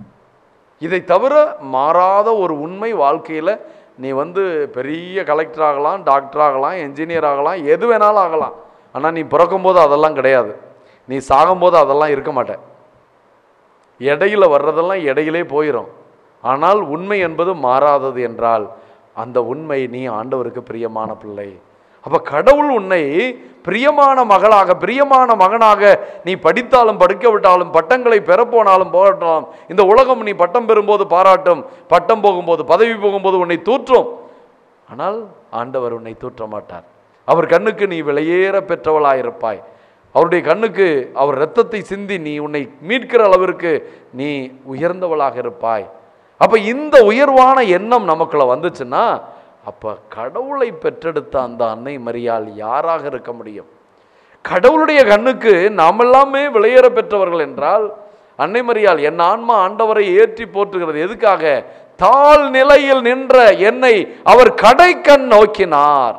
இதை தவிர மாறாத ஒரு உண்மை வாழ்க்கையில் நீ வந்து பெரிய கலெக்டர் ஆகலாம் டாக்டர் ஆகலாம் என்ஜினியர் ஆகலாம் எது வேணாலும் ஆகலாம் ஆனால் நீ பிறக்கும்போது அதெல்லாம் கிடையாது நீ சாகும்போது அதெல்லாம் இருக்க மாட்ட இடையில வர்றதெல்லாம் இடையிலே போயிடும் ஆனால் உண்மை என்பது மாறாதது என்றால் அந்த உண்மை நீ ஆண்டவருக்கு பிரியமான பிள்ளை அப்ப கடவுள் உன்னை பிரியமான மகளாக பிரியமான மகனாக நீ படித்தாலும் படிக்க விட்டாலும் பட்டங்களை பெறப்போனாலும் போகட்டாலும் இந்த உலகம் நீ பட்டம் பெறும்போது பாராட்டும் பட்டம் போகும்போது பதவி போகும்போது உன்னை தூற்றும் ஆனால் ஆண்டவர் உன்னை தூற்ற மாட்டார் அவர் கண்ணுக்கு நீ விலையேற பெற்றவளாயிருப்பாய் அவருடைய கண்ணுக்கு அவர் இரத்தத்தை சிந்தி நீ உன்னை மீட்கிற அளவிற்கு நீ உயர்ந்தவளாக இருப்பாய் அப்ப இந்த உயர்வான எண்ணம் நமக்குள்ள வந்துச்சுன்னா அப்ப கடவுளை பெற்றெடுத்த அந்த அன்னை மரியாள் யாராக இருக்க முடியும் கடவுளுடைய கண்ணுக்கு நாம் எல்லாமே விலையேற பெற்றவர்கள் என்றால் அன்னை மரியாள் என் ஆன்மா ஆண்டவரை ஏற்றி போற்றுகிறது எதுக்காக தாழ் நிலையில் நின்ற என்னை அவர் கடைக்கண் நோக்கினார்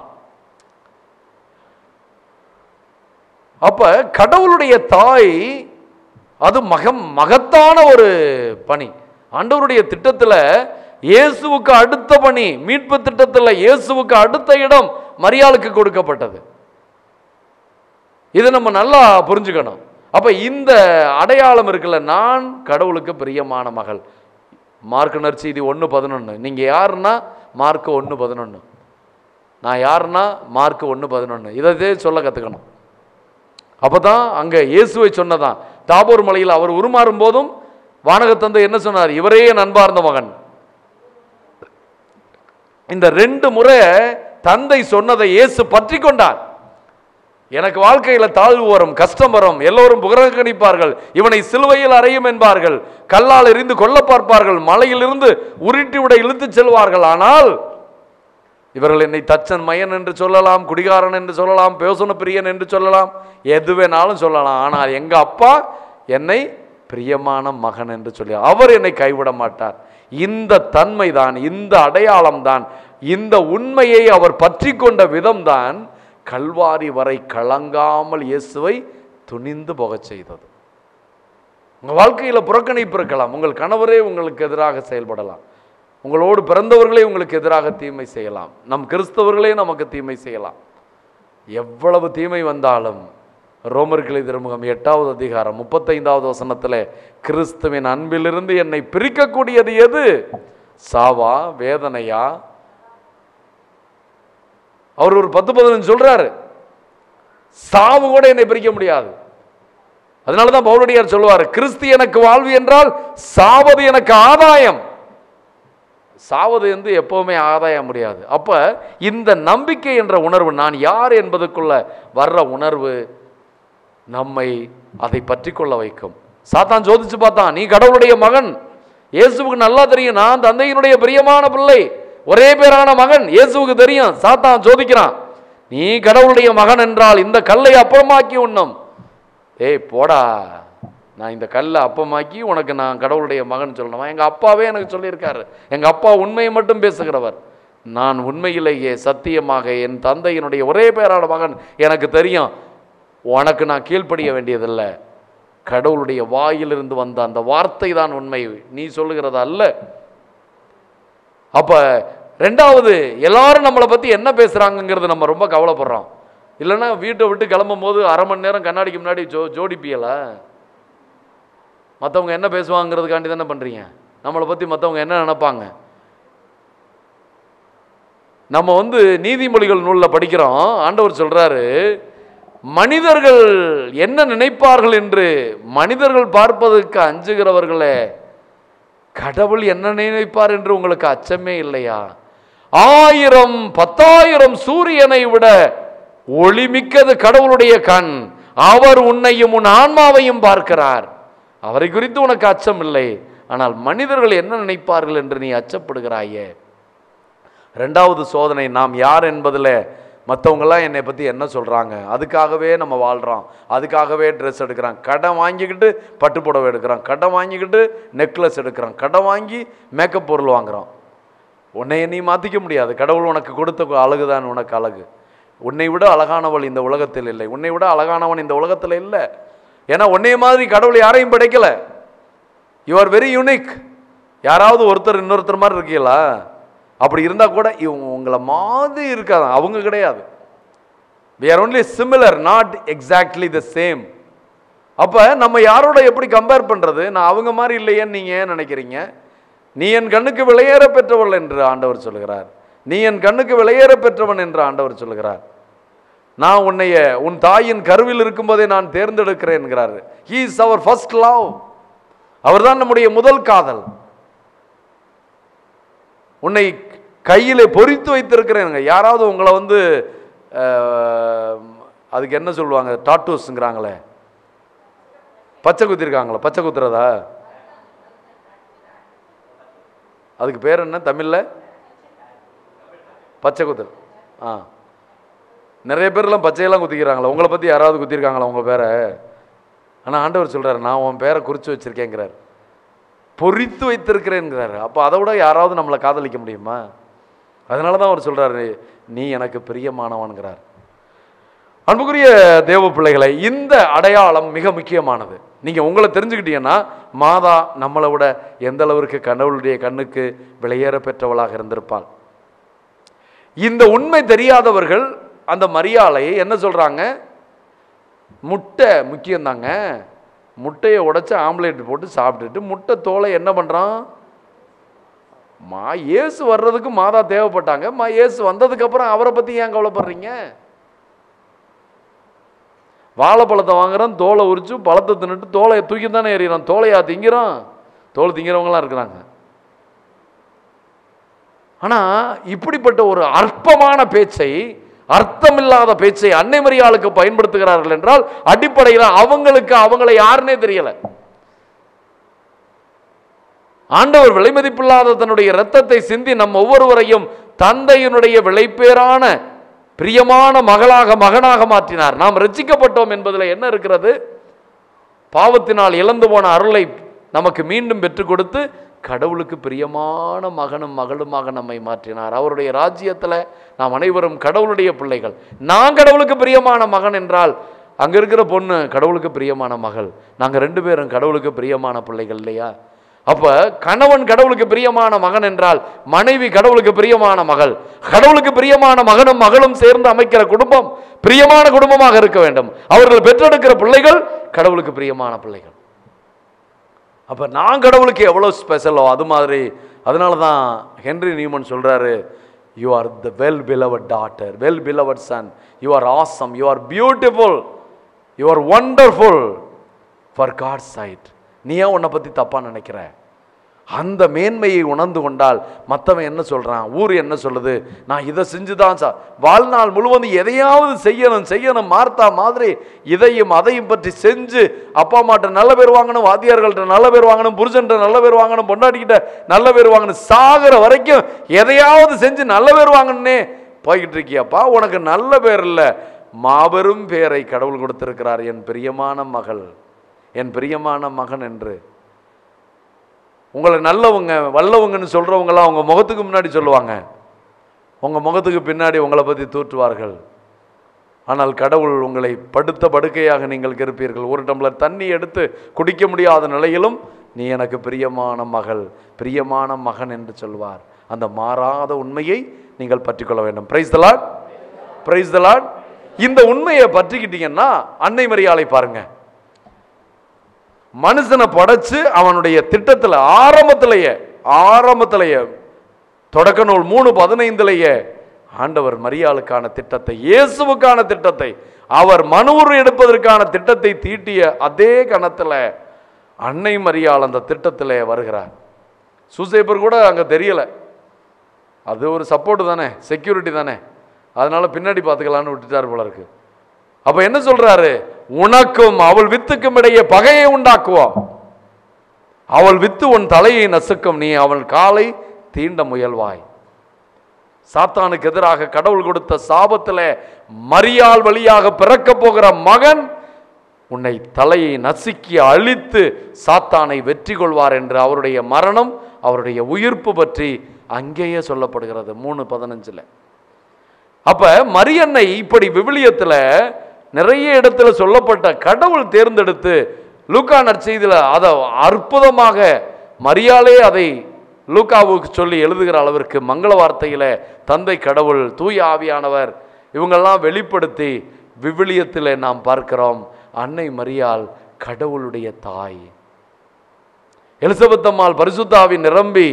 அப்ப கடவுளுடைய தாய் அது மகம் மகத்தான ஒரு பணி ஆண்டவருடைய திட்டத்துல இயேசுவுக்கு அடுத்த பணி மீட்பு திட்டத்துல இயேசுவுக்கு அடுத்த இடம் மரியாளுக்கு கொடுக்கப்பட்டது இது நம்ம நல்லா புரிஞ்சுக்கணும் அப்ப இந்த அடையாளம் இருக்குல்ல நான் கடவுளுக்கு பிரியமான மகள் மார்க் நற்செய்தி ஒன்று பதினொன்று நீங்கள் யாருன்னா மார்க் ஒன்று பதினொன்று நான் யாருன்னா மார்க் ஒன்று பதினொன்று இதை சொல்ல கற்றுக்கணும் அப்போ தான் அங்கே இயேசுவை சொன்னதான் தாபோர் மலையில் அவர் உருமாறும் போதும் வானகத்தந்தை என்ன சொன்னார் இவரே என் அன்பார்ந்த மகன் இந்த ரெண்டு முறை தந்தை சொன்னதை இயேசு பற்றி கொண்டார் எனக்கு வாழ்க்கையில தாழ்வு வரும் கஷ்டம் வரும் எல்லோரும் புறக்கணிப்பார்கள் இவனை சிலுவையில் அறையும் என்பார்கள் கல்லால் எறிந்து கொல்ல பார்ப்பார்கள் மலையிலிருந்து உருட்டி விட இழுத்துச் செல்வார்கள் ஆனால் இவர்கள் என்னை தச்சன் மயன் என்று சொல்லலாம் குடிகாரன் என்று சொல்லலாம் பேசுன பிரியன் என்று சொல்லலாம் எது வேணாலும் சொல்லலாம் ஆனால் எங்க அப்பா என்னை பிரியமான மகன் என்று சொல்லி அவர் என்னை கைவிட மாட்டார் இந்த தன்மை தான் இந்த அடையாளம் தான் இந்த உண்மையை அவர் பற்றி கொண்ட விதம்தான் கல்வாரி வரை கலங்காமல் இயேசுவை துணிந்து போகச் செய்தது உங்கள் வாழ்க்கையில் புறக்கணிப்பு இருக்கலாம் உங்கள் கணவரே உங்களுக்கு எதிராக செயல்படலாம் உங்களோடு பிறந்தவர்களே உங்களுக்கு எதிராக தீமை செய்யலாம் நம் கிறிஸ்தவர்களே நமக்கு தீமை செய்யலாம் எவ்வளவு தீமை வந்தாலும் ரோமர்களை திருமுகம் எட்டாவது அதிகாரம் முப்பத்தைந்தாவது வசனத்தில் கிறிஸ்துவின் அன்பிலிருந்து என்னை பிரிக்கக்கூடியது எது சாவா வேதனையா அவர் ஒரு பத்து பதினஞ்சு சொல்றாரு சாவு கூட என்னை பிரிக்க முடியாது அதனால தான் பவுலடியார் சொல்லுவார் கிறிஸ்து எனக்கு வாழ்வு என்றால் சாவது எனக்கு ஆதாயம் சாவது வந்து எப்பவுமே ஆதாயம் முடியாது அப்ப இந்த நம்பிக்கை என்ற உணர்வு நான் யார் என்பதுக்குள்ள வர்ற உணர்வு நம்மை அதை பற்றி கொள்ள வைக்கும் சாத்தான் சோதிச்சு பார்த்தான் நீ கடவுளுடைய மகன் இயேசுவுக்கு நல்லா தெரியும் நான் தந்தையினுடைய பிரியமான பிள்ளை ஒரே பேரான மகன் இயேசுவுக்கு தெரியும் சாத்தான் சோதிக்கிறான் நீ கடவுளுடைய மகன் என்றால் இந்த கல்லை அப்பமாக்கி உண்ணும் ஏய் போடா நான் இந்த கல்லை அப்பமாக்கி உனக்கு நான் கடவுளுடைய மகன் சொல்லணுமா எங்கள் அப்பாவே எனக்கு சொல்லியிருக்காரு எங்கள் அப்பா உண்மையை மட்டும் பேசுகிறவர் நான் உண்மையிலேயே சத்தியமாக என் தந்தையினுடைய ஒரே பேரான மகன் எனக்கு தெரியும் உனக்கு நான் கீழ்ப்படிய வேண்டியதில்லை கடவுளுடைய வாயிலிருந்து வந்த அந்த வார்த்தை தான் உண்மை நீ சொல்லுகிறது அல்ல அப்ப ரெண்டாவது எல்லாரும் நம்மளை பத்தி என்ன பேசுறாங்கங்கிறது நம்ம ரொம்ப கவலைப்படுறோம் இல்லைன்னா வீட்டை விட்டு கிளம்பும் போது அரை மணி நேரம் கண்ணாடிக்கு முன்னாடி ஜோ ஜோடிப்பியல மற்றவங்க என்ன பேசுவாங்கிறதுக்காண்டி தானே பண்றீங்க நம்மளை பத்தி மற்றவங்க என்ன நினைப்பாங்க நம்ம வந்து நீதிமொழிகள் நூலில் படிக்கிறோம் ஆண்டவர் சொல்றாரு மனிதர்கள் என்ன நினைப்பார்கள் என்று மனிதர்கள் பார்ப்பதற்கு அஞ்சுகிறவர்களே கடவுள் என்ன நினைப்பார் என்று உங்களுக்கு அச்சமே இல்லையா ஆயிரம் பத்தாயிரம் சூரியனை விட ஒளிமிக்கது கடவுளுடைய கண் அவர் உன்னையும் உன் ஆன்மாவையும் பார்க்கிறார் அவரை குறித்து உனக்கு அச்சம் இல்லை ஆனால் மனிதர்கள் என்ன நினைப்பார்கள் என்று நீ அச்சப்படுகிறாயே ரெண்டாவது சோதனை நாம் யார் என்பதில் மற்றவங்கெல்லாம் என்னை பற்றி என்ன சொல்கிறாங்க அதுக்காகவே நம்ம வாழ்கிறோம் அதுக்காகவே ட்ரெஸ் எடுக்கிறான் கடன் வாங்கிக்கிட்டு பட்டு புடவை எடுக்கிறான் கடன் வாங்கிக்கிட்டு நெக்லஸ் எடுக்கிறான் கடன் வாங்கி மேக்கப் பொருள் வாங்குறோம் உன்னைய நீ மாற்றிக்க முடியாது கடவுள் உனக்கு கொடுத்த அழகு தான் உனக்கு அழகு உன்னை விட அழகானவள் இந்த உலகத்தில் இல்லை உன்னை விட அழகானவன் இந்த உலகத்தில் இல்லை ஏன்னா உன்னைய மாதிரி கடவுள் யாரையும் படைக்கல யூ ஆர் வெரி யூனிக் யாராவது ஒருத்தர் இன்னொருத்தர் மாதிரி இருக்கீங்களா அப்படி இருந்தால் கூட இவங்க உங்களை மாதிரி இருக்காது அவங்க கிடையாது we are only similar not exactly the same அப்போ நம்ம யாரோட எப்படி கம்பேர் பண்ணுறது நான் அவங்க மாதிரி இல்லையேன்னு நீங்கள் ஏன் நினைக்கிறீங்க நீ என் கண்ணுக்கு விலையேற பெற்றவள் என்று ஆண்டவர் சொல்கிறார் நீ என் கண்ணுக்கு விலையேற பெற்றவன் என்று ஆண்டவர் சொல்கிறார் நான் உன்னைய உன் தாயின் கருவில் இருக்கும்போதே நான் தேர்ந்தெடுக்கிறேன் என்கிறார் he is our first love அவர்தான் நம்முடைய முதல் காதல் உன்னை கையிலே பொறித்து வைத்திருக்கிறேனுங்க யாராவது உங்களை வந்து அஹ், அதுக்கு என்ன சொல்லுவாங்க டாட்டூஸ்ங்கிறாங்களே பச்சை குத்திருக்காங்களா பச்சை குத்துறதா அதுக்கு பேர் என்ன தமிழில் பச்சை குத்தல் ஆ நிறைய பேர்லாம் பச்சையெல்லாம் குத்திக்கிறாங்களா உங்களை பற்றி யாராவது குத்திருக்காங்களா உங்கள் பேரை ஆனால் ஆண்டவர் சொல்கிறார் நான் உன் பேரை குறித்து வச்சிருக்கேங்கிறார் பொறித்து வைத்திருக்கிறேங்கிறாரு அப்போ அதை விட யாராவது நம்மளை காதலிக்க முடியுமா அதனால தான் அவர் சொல்கிறாரு நீ எனக்கு பிரியமானவன்கிறார் அன்புக்குரிய தேவ பிள்ளைகளை இந்த அடையாளம் மிக முக்கியமானது நீங்கள் உங்களை தெரிஞ்சுக்கிட்டீங்கன்னா மாதா நம்மளை விட எந்த அளவிற்கு கடவுளுடைய கண்ணுக்கு விலையேற பெற்றவளாக இருந்திருப்பாள் இந்த உண்மை தெரியாதவர்கள் அந்த மரியாதை என்ன சொல்கிறாங்க முட்டை முக்கியம்தாங்க முட்டையை உடைச்சு ஆம்லேட் போட்டு சாப்பிட்டுட்டு முட்டை தோலை என்ன பண்ணுறான் மா இயேசு வர்றதுக்கு மாதா தேவைப்பட்டாங்க மா இயேசு வந்ததுக்கப்புறம் அவரை பற்றி ஏன் கவலைப்படுறீங்க வாழைப்பழத்தை வாங்குறோம் தோலை உரிச்சு பழத்தை தின்னுட்டு தோலை தூக்கி தானே எறிகிறோம் தோலையா திங்கிறோம் தோல் திங்கிறவங்களாம் இருக்கிறாங்க ஆனால் இப்படிப்பட்ட ஒரு அற்பமான பேச்சை அர்த்தமில்லாத பேச்சை அன்னை மரியாளுக்கு பயன்படுத்துகிறார்கள் என்றால் அடிப்படையில் அவங்களுக்கு அவங்களை யாருன்னே தெரியல ஆண்டவர் விலைமதிப்பில்லாத தன்னுடைய இரத்தத்தை சிந்தி நம் ஒவ்வொருவரையும் தந்தையினுடைய விளைப்பேறான பிரியமான மகளாக மகனாக மாற்றினார் நாம் ரட்சிக்கப்பட்டோம் என்பதில் என்ன இருக்கிறது பாவத்தினால் இழந்து போன அருளை நமக்கு மீண்டும் பெற்றுக் கொடுத்து கடவுளுக்கு பிரியமான மகனும் மகளுமாக நம்மை மாற்றினார் அவருடைய ராஜ்யத்தில் நாம் அனைவரும் கடவுளுடைய பிள்ளைகள் நான் கடவுளுக்கு பிரியமான மகன் என்றால் அங்கே இருக்கிற பொண்ணு கடவுளுக்கு பிரியமான மகள் நாங்கள் ரெண்டு பேரும் கடவுளுக்கு பிரியமான பிள்ளைகள் இல்லையா அப்ப கணவன் கடவுளுக்கு பிரியமான மகன் என்றால் மனைவி கடவுளுக்கு பிரியமான மகள் கடவுளுக்கு பிரியமான மகனும் மகளும் சேர்ந்து அமைக்கிற குடும்பம் பிரியமான குடும்பமாக இருக்க வேண்டும் அவர்கள் பெற்றெடுக்கிற பிள்ளைகள் கடவுளுக்கு பிரியமான பிள்ளைகள் அப்ப நான் கடவுளுக்கு எவ்வளவு ஸ்பெஷலோ அது மாதிரி அதனால தான் ஹென்ரி நியூமன் சொல்றாரு you are the well beloved daughter well beloved son you are awesome you are beautiful you are wonderful for God sight நீ ஏன் உன்னை பற்றி தப்பாக நினைக்கிற அந்த மேன்மையை உணர்ந்து கொண்டால் மற்றவன் என்ன சொல்கிறான் ஊர் என்ன சொல்லுது நான் இதை செஞ்சு தான் சா வாழ்நாள் முழுவதும் எதையாவது செய்யணும் செய்யணும் மார்த்தா மாதிரி இதையும் அதையும் பற்றி செஞ்சு அப்பா அம்மாட்ட நல்ல பேர் வாங்கணும் வாத்தியார்கள்ட்ட நல்ல பேர் வாங்கணும் புருஷன்ட்ட நல்ல பேர் வாங்கணும் பொண்டாட்டிக்கிட்ட நல்ல பேர் வாங்கணும் சாகிற வரைக்கும் எதையாவது செஞ்சு நல்ல பேர் வாங்கணுன்னே போய்கிட்டு இருக்கியாப்பா உனக்கு நல்ல பேர் இல்லை மாபெரும் பேரை கடவுள் கொடுத்திருக்கிறார் என் பிரியமான மகள் என் பிரியமான மகன் என்று உங்களை நல்லவங்க வல்லவங்கன்னு சொல்கிறவங்களாம் உங்கள் முகத்துக்கு முன்னாடி சொல்லுவாங்க உங்கள் முகத்துக்கு பின்னாடி உங்களை பற்றி தூற்றுவார்கள் ஆனால் கடவுள் உங்களை படுத்த படுக்கையாக நீங்கள் இருப்பீர்கள் ஒரு டம்ளர் தண்ணி எடுத்து குடிக்க முடியாத நிலையிலும் நீ எனக்கு பிரியமான மகள் பிரியமான மகன் என்று சொல்வார் அந்த மாறாத உண்மையை நீங்கள் பற்றிக்கொள்ள வேண்டும் பிரைஸ் தலாட் பிரைஸ் தலாட் இந்த உண்மையை பற்றிக்கிட்டீங்கன்னா அன்னை மரியாதை பாருங்க மனுஷனை படைச்சு அவனுடைய திட்டத்தில் ஆரம்பத்திலேயே ஆரம்பத்திலேயே தொடக்க நூல் மூணு பதினைந்துலேயே ஆண்டவர் மரியாளுக்கான திட்டத்தை இயேசுவுக்கான திட்டத்தை அவர் மனூர் எடுப்பதற்கான திட்டத்தை தீட்டிய அதே கணத்தில் அன்னை மரியாள் அந்த திட்டத்தில் வருகிறார் சூசேப்பர் கூட அங்கே தெரியல அது ஒரு சப்போர்ட் தானே செக்யூரிட்டி தானே அதனால பின்னாடி பார்த்துக்கலான்னு விட்டுட்டார் போல இருக்கு அப்ப என்ன சொல்றாரு உனக்கும் அவள் வித்துக்கும் இடையே பகையை உண்டாக்குவோம் அவள் வித்து உன் தலையை நசுக்கும் நீ அவள் காலை தீண்ட முயல்வாய் சாத்தானுக்கு எதிராக கடவுள் கொடுத்த சாபத்தில் மரியாள் வழியாக பிறக்க போகிற மகன் உன்னை தலையை நசுக்கி அழித்து சாத்தானை வெற்றி கொள்வார் என்று அவருடைய மரணம் அவருடைய உயிர்ப்பு பற்றி அங்கேயே சொல்லப்படுகிறது மூணு பதினஞ்சில் அப்ப மரியன்னை இப்படி விவிலியத்தில் நிறைய இடத்துல சொல்லப்பட்ட கடவுள் தேர்ந்தெடுத்து லூக்கா நற்செய்தியில் அதை அற்புதமாக மரியாலே அதை லூக்காவுக்கு சொல்லி எழுதுகிற அளவிற்கு மங்கள வார்த்தையில தந்தை கடவுள் தூய ஆவியானவர் இவங்கெல்லாம் வெளிப்படுத்தி விவிலியத்தில் நாம் பார்க்கிறோம் அன்னை மரியாள் கடவுளுடைய தாய் எலிசபெத் அம்மாள் பரிசுத்தாவி நிரம்பி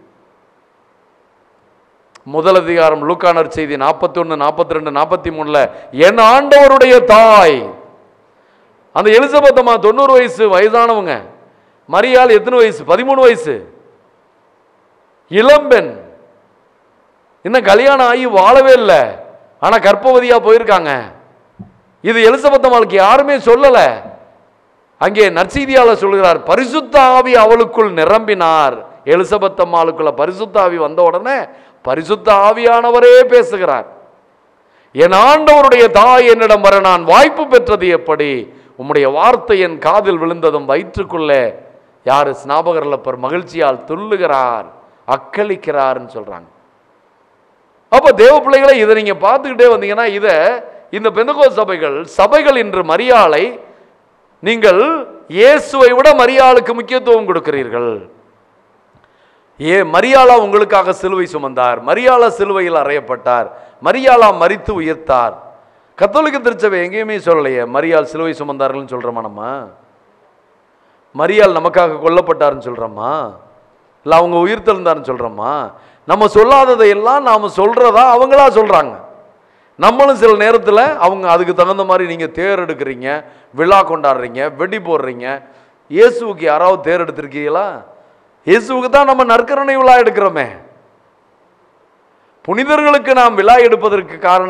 முதல் அதிகாரம் லூக்கானர் செய்தி நாற்பத்தி ஒன்று நாற்பத்தி ரெண்டு நாற்பத்தி மூணுல என் ஆண்டவருடைய தாய் அந்த எலிசபெத் அம்மா தொண்ணூறு வயசு வயதானவங்க மரியாள் எத்தனை வயசு பதிமூணு வயசு இளம்பெண் இன்னும் கல்யாணம் ஆகி வாழவே இல்லை ஆனா கர்ப்பவதியா போயிருக்காங்க இது எலிசபெத் அம்மாளுக்கு யாருமே சொல்லல அங்கே நற்செய்தியாளர் சொல்கிறார் பரிசுத்த ஆவி அவளுக்குள் நிரம்பினார் எலிசபெத் அம்மாளுக்குள்ள பரிசுத்த ஆவி வந்த உடனே பரிசுத்த ஆவியானவரே பேசுகிறார் என் ஆண்டவருடைய தாய் என்னிடம் வர நான் வாய்ப்பு பெற்றது எப்படி உம்முடைய வார்த்தை என் காதில் விழுந்ததும் வயிற்றுக்குள்ளே யாரு ஸ்நாபகர்லப்பர் மகிழ்ச்சியால் துள்ளுகிறார் அக்களிக்கிறார்னு சொல்றாங்க அப்ப தேவ பிள்ளைகளை இதை நீங்க பார்த்துக்கிட்டே வந்தீங்கன்னா இதை இந்த பெந்தகோ சபைகள் சபைகள் இன்று மரியாளை நீங்கள் இயேசுவை விட மரியாளுக்கு முக்கியத்துவம் கொடுக்கிறீர்கள் ஏ மரியாளா உங்களுக்காக சிலுவை சுமந்தார் மரியாளா சிலுவையில் அறையப்பட்டார் மரியாளா மரித்து உயிர்த்தார் கத்தோலிக்க திருச்சபை எங்கேயுமே சொல்லலையே மரியாள் சிலுவை சுமந்தார்கள்னு சொல்கிறோமா நம்ம மரியாள் நமக்காக கொல்லப்பட்டாருன்னு சொல்கிறோமா இல்லை அவங்க உயிர் தெழுந்தாருன்னு சொல்கிறோமா நம்ம சொல்லாததை எல்லாம் நாம் சொல்கிறதா அவங்களா சொல்கிறாங்க நம்மளும் சில நேரத்தில் அவங்க அதுக்கு தகுந்த மாதிரி நீங்கள் தேர் எடுக்கிறீங்க விழா கொண்டாடுறீங்க வெடி போடுறீங்க இயேசுவுக்கு யாராவது தேர் எடுத்திருக்கீங்களா இயேசுவுக்கு தான் நம்ம நற்கருணை விழா எடுக்கிறோமே புனிதர்களுக்கு நாம் விழா எடுப்பதற்கு காரணம்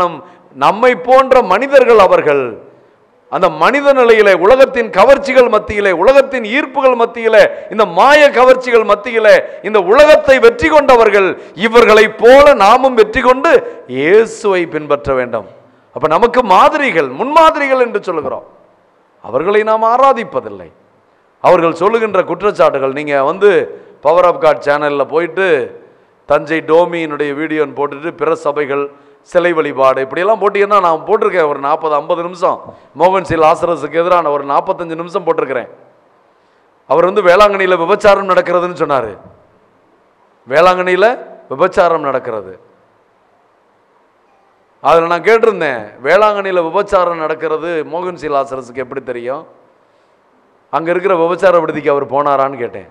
நம்மை போன்ற மனிதர்கள் அவர்கள் அந்த மனித நிலையிலே உலகத்தின் கவர்ச்சிகள் மத்தியிலே உலகத்தின் ஈர்ப்புகள் மத்தியிலே இந்த மாய கவர்ச்சிகள் மத்தியிலே இந்த உலகத்தை வெற்றி கொண்டவர்கள் இவர்களைப் போல நாமும் வெற்றி கொண்டு இயேசுவை பின்பற்ற வேண்டும் அப்ப நமக்கு மாதிரிகள் முன்மாதிரிகள் என்று சொல்லுகிறோம் அவர்களை நாம் ஆராதிப்பதில்லை அவர்கள் சொல்லுகின்ற குற்றச்சாட்டுகள் நீங்க வந்து பவர் ஆஃப் காட் சேனல்ல போயிட்டு தஞ்சை டோமியினுடைய வீடியோன்னு போட்டுட்டு பிற சபைகள் சிலை வழிபாடு இப்படியெல்லாம் போட்டீங்கன்னா நான் போட்டிருக்கேன் ஒரு நாற்பது ஐம்பது நிமிஷம் மோகன் சி லாசரஸுக்கு எதிரான ஒரு நாற்பத்தஞ்சு நிமிஷம் போட்டிருக்கிறேன் அவர் வந்து வேளாங்கண்ணியில் விபச்சாரம் நடக்கிறதுன்னு சொன்னார் வேளாங்கண்ணியில் விபச்சாரம் நடக்கிறது அதில் நான் கேட்டிருந்தேன் வேளாங்கண்ணியில் விபச்சாரம் நடக்கிறது மோகன் சி லாசரஸுக்கு எப்படி தெரியும் அங்கே இருக்கிற விபச்சார விடுதிக்கு அவர் போனாரான்னு கேட்டேன்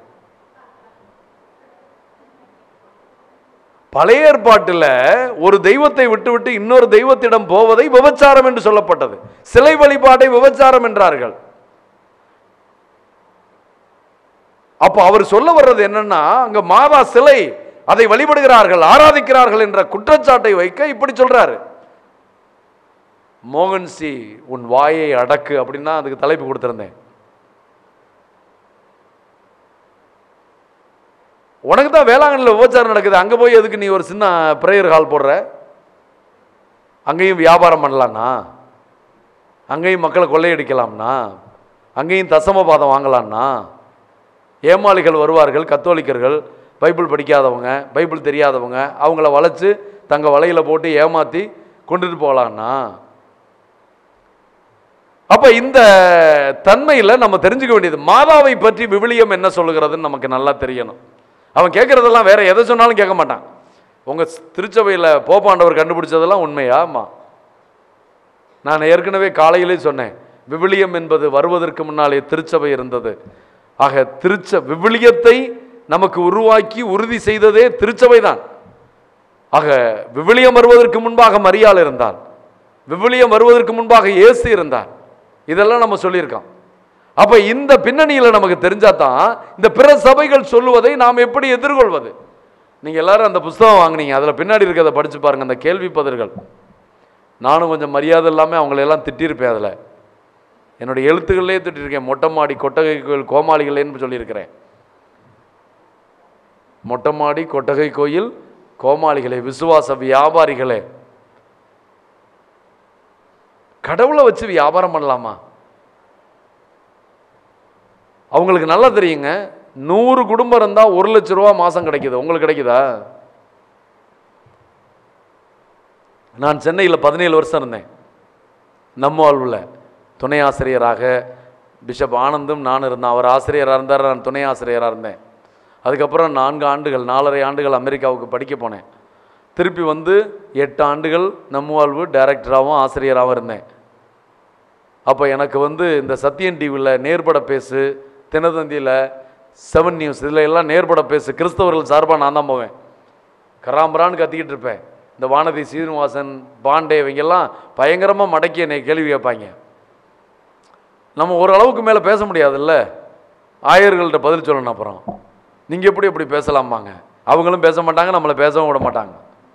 பழைய ஏற்பாட்டில் ஒரு தெய்வத்தை விட்டுவிட்டு இன்னொரு தெய்வத்திடம் போவதை விபச்சாரம் என்று சொல்லப்பட்டது சிலை வழிபாட்டை விபச்சாரம் என்றார்கள் அப்போ அவர் சொல்ல வர்றது என்னன்னா அங்க மாதா சிலை அதை வழிபடுகிறார்கள் ஆராதிக்கிறார்கள் என்ற குற்றச்சாட்டை வைக்க இப்படி சொல்றாரு மோகன் சி உன் வாயை அடக்கு அப்படின்னு தான் அதுக்கு தலைப்பு கொடுத்திருந்தேன் உனக்கு தான் வேளாங்கண்ணில் விபச்சாரம் நடக்குது அங்கே போய் எதுக்கு நீ ஒரு சின்ன ப்ரேயர் ஹால் போடுற அங்கேயும் வியாபாரம் பண்ணலாம்னா அங்கேயும் மக்களை கொள்ளையடிக்கலாம்னா அங்கேயும் தசமபாதம் வாங்கலாம்னா ஏமாளிகள் வருவார்கள் கத்தோலிக்கர்கள் பைபிள் படிக்காதவங்க பைபிள் தெரியாதவங்க அவங்கள வளைச்சு தங்க வலையில் போட்டு ஏமாற்றி கொண்டுட்டு போகலான்னா அப்ப இந்த தன்மையில நம்ம தெரிஞ்சுக்க வேண்டியது மாதாவை பற்றி விவிலியம் என்ன சொல்லுகிறதுன்னு நமக்கு நல்லா தெரியணும் அவன் கேட்கறதெல்லாம் வேற எதை சொன்னாலும் கேட்க மாட்டான் உங்க திருச்சபையில் போப்பாண்டவர் கண்டுபிடிச்சதெல்லாம் உண்மையா ஆமா நான் ஏற்கனவே காலையிலே சொன்னேன் விவிலியம் என்பது வருவதற்கு முன்னாலே திருச்சபை இருந்தது ஆக திருச்ச விவிலியத்தை நமக்கு உருவாக்கி உறுதி செய்ததே திருச்சபை தான் ஆக விவிலியம் வருவதற்கு முன்பாக மரியாள் இருந்தார் விவிலியம் வருவதற்கு முன்பாக இயேசு இருந்தார் இதெல்லாம் நம்ம சொல்லியிருக்கோம் அப்ப இந்த பின்னணியில் நமக்கு தெரிஞ்சாதான் இந்த பிற சபைகள் சொல்லுவதை நாம் எப்படி எதிர்கொள்வது நீங்க எல்லாரும் அந்த புஸ்தகம் வாங்குனீங்க அதுல பின்னாடி இருக்கிறத படிச்சு பாருங்க அந்த கேள்வி பதில்கள் நானும் கொஞ்சம் மரியாதை இல்லாமல் அவங்கள எல்லாம் திட்டியிருப்பேன் அதில் என்னுடைய எழுத்துக்கள்லேயே திட்டிருக்கேன் மொட்டைமாடி கொட்டகை கோயில் கோமாளிகளேன்னு சொல்லியிருக்கிறேன் மொட்டைமாடி கொட்டகை கோயில் கோமாளிகளே விசுவாச வியாபாரிகளே கடவுளை வச்சு வியாபாரம் பண்ணலாமா அவங்களுக்கு நல்லா தெரியுங்க நூறு குடும்பம் இருந்தால் ஒரு லட்ச ரூபா மாதம் கிடைக்குது உங்களுக்கு கிடைக்குதா நான் சென்னையில் பதினேழு வருஷம் இருந்தேன் நம்ம வாழ்வில் துணை ஆசிரியராக பிஷப் ஆனந்தும் நான் இருந்தேன் அவர் ஆசிரியராக இருந்தார் நான் துணை ஆசிரியராக இருந்தேன் அதுக்கப்புறம் நான்கு ஆண்டுகள் நாலரை ஆண்டுகள் அமெரிக்காவுக்கு படிக்க போனேன் திருப்பி வந்து எட்டு ஆண்டுகள் நம்ம வாழ்வு டைரக்டராகவும் ஆசிரியராகவும் இருந்தேன் அப்போ எனக்கு வந்து இந்த சத்தியன் டிவியில் நேர்பட பேசு தினதந்தியில் செவன் நியூஸ் இதில் எல்லாம் நேர்பட பேசு கிறிஸ்தவர்கள் சார்பாக நான் தான் போவேன் கராம்பரான்னு கத்திக்கிட்டு இருப்பேன் இந்த வானதி சீனிவாசன் பாண்டே இவங்கெல்லாம் பயங்கரமாக மடக்கி என்னை கேள்வி கேட்பாங்க நம்ம ஓரளவுக்கு மேலே பேச முடியாதுல்ல ஆயர்கள்ட்ட பதில் சொல்லணும் அப்புறம் நீங்கள் எப்படி எப்படி பேசலாமாங்க அவங்களும் பேச மாட்டாங்க நம்மளை பேசவும் விட மாட்டாங்க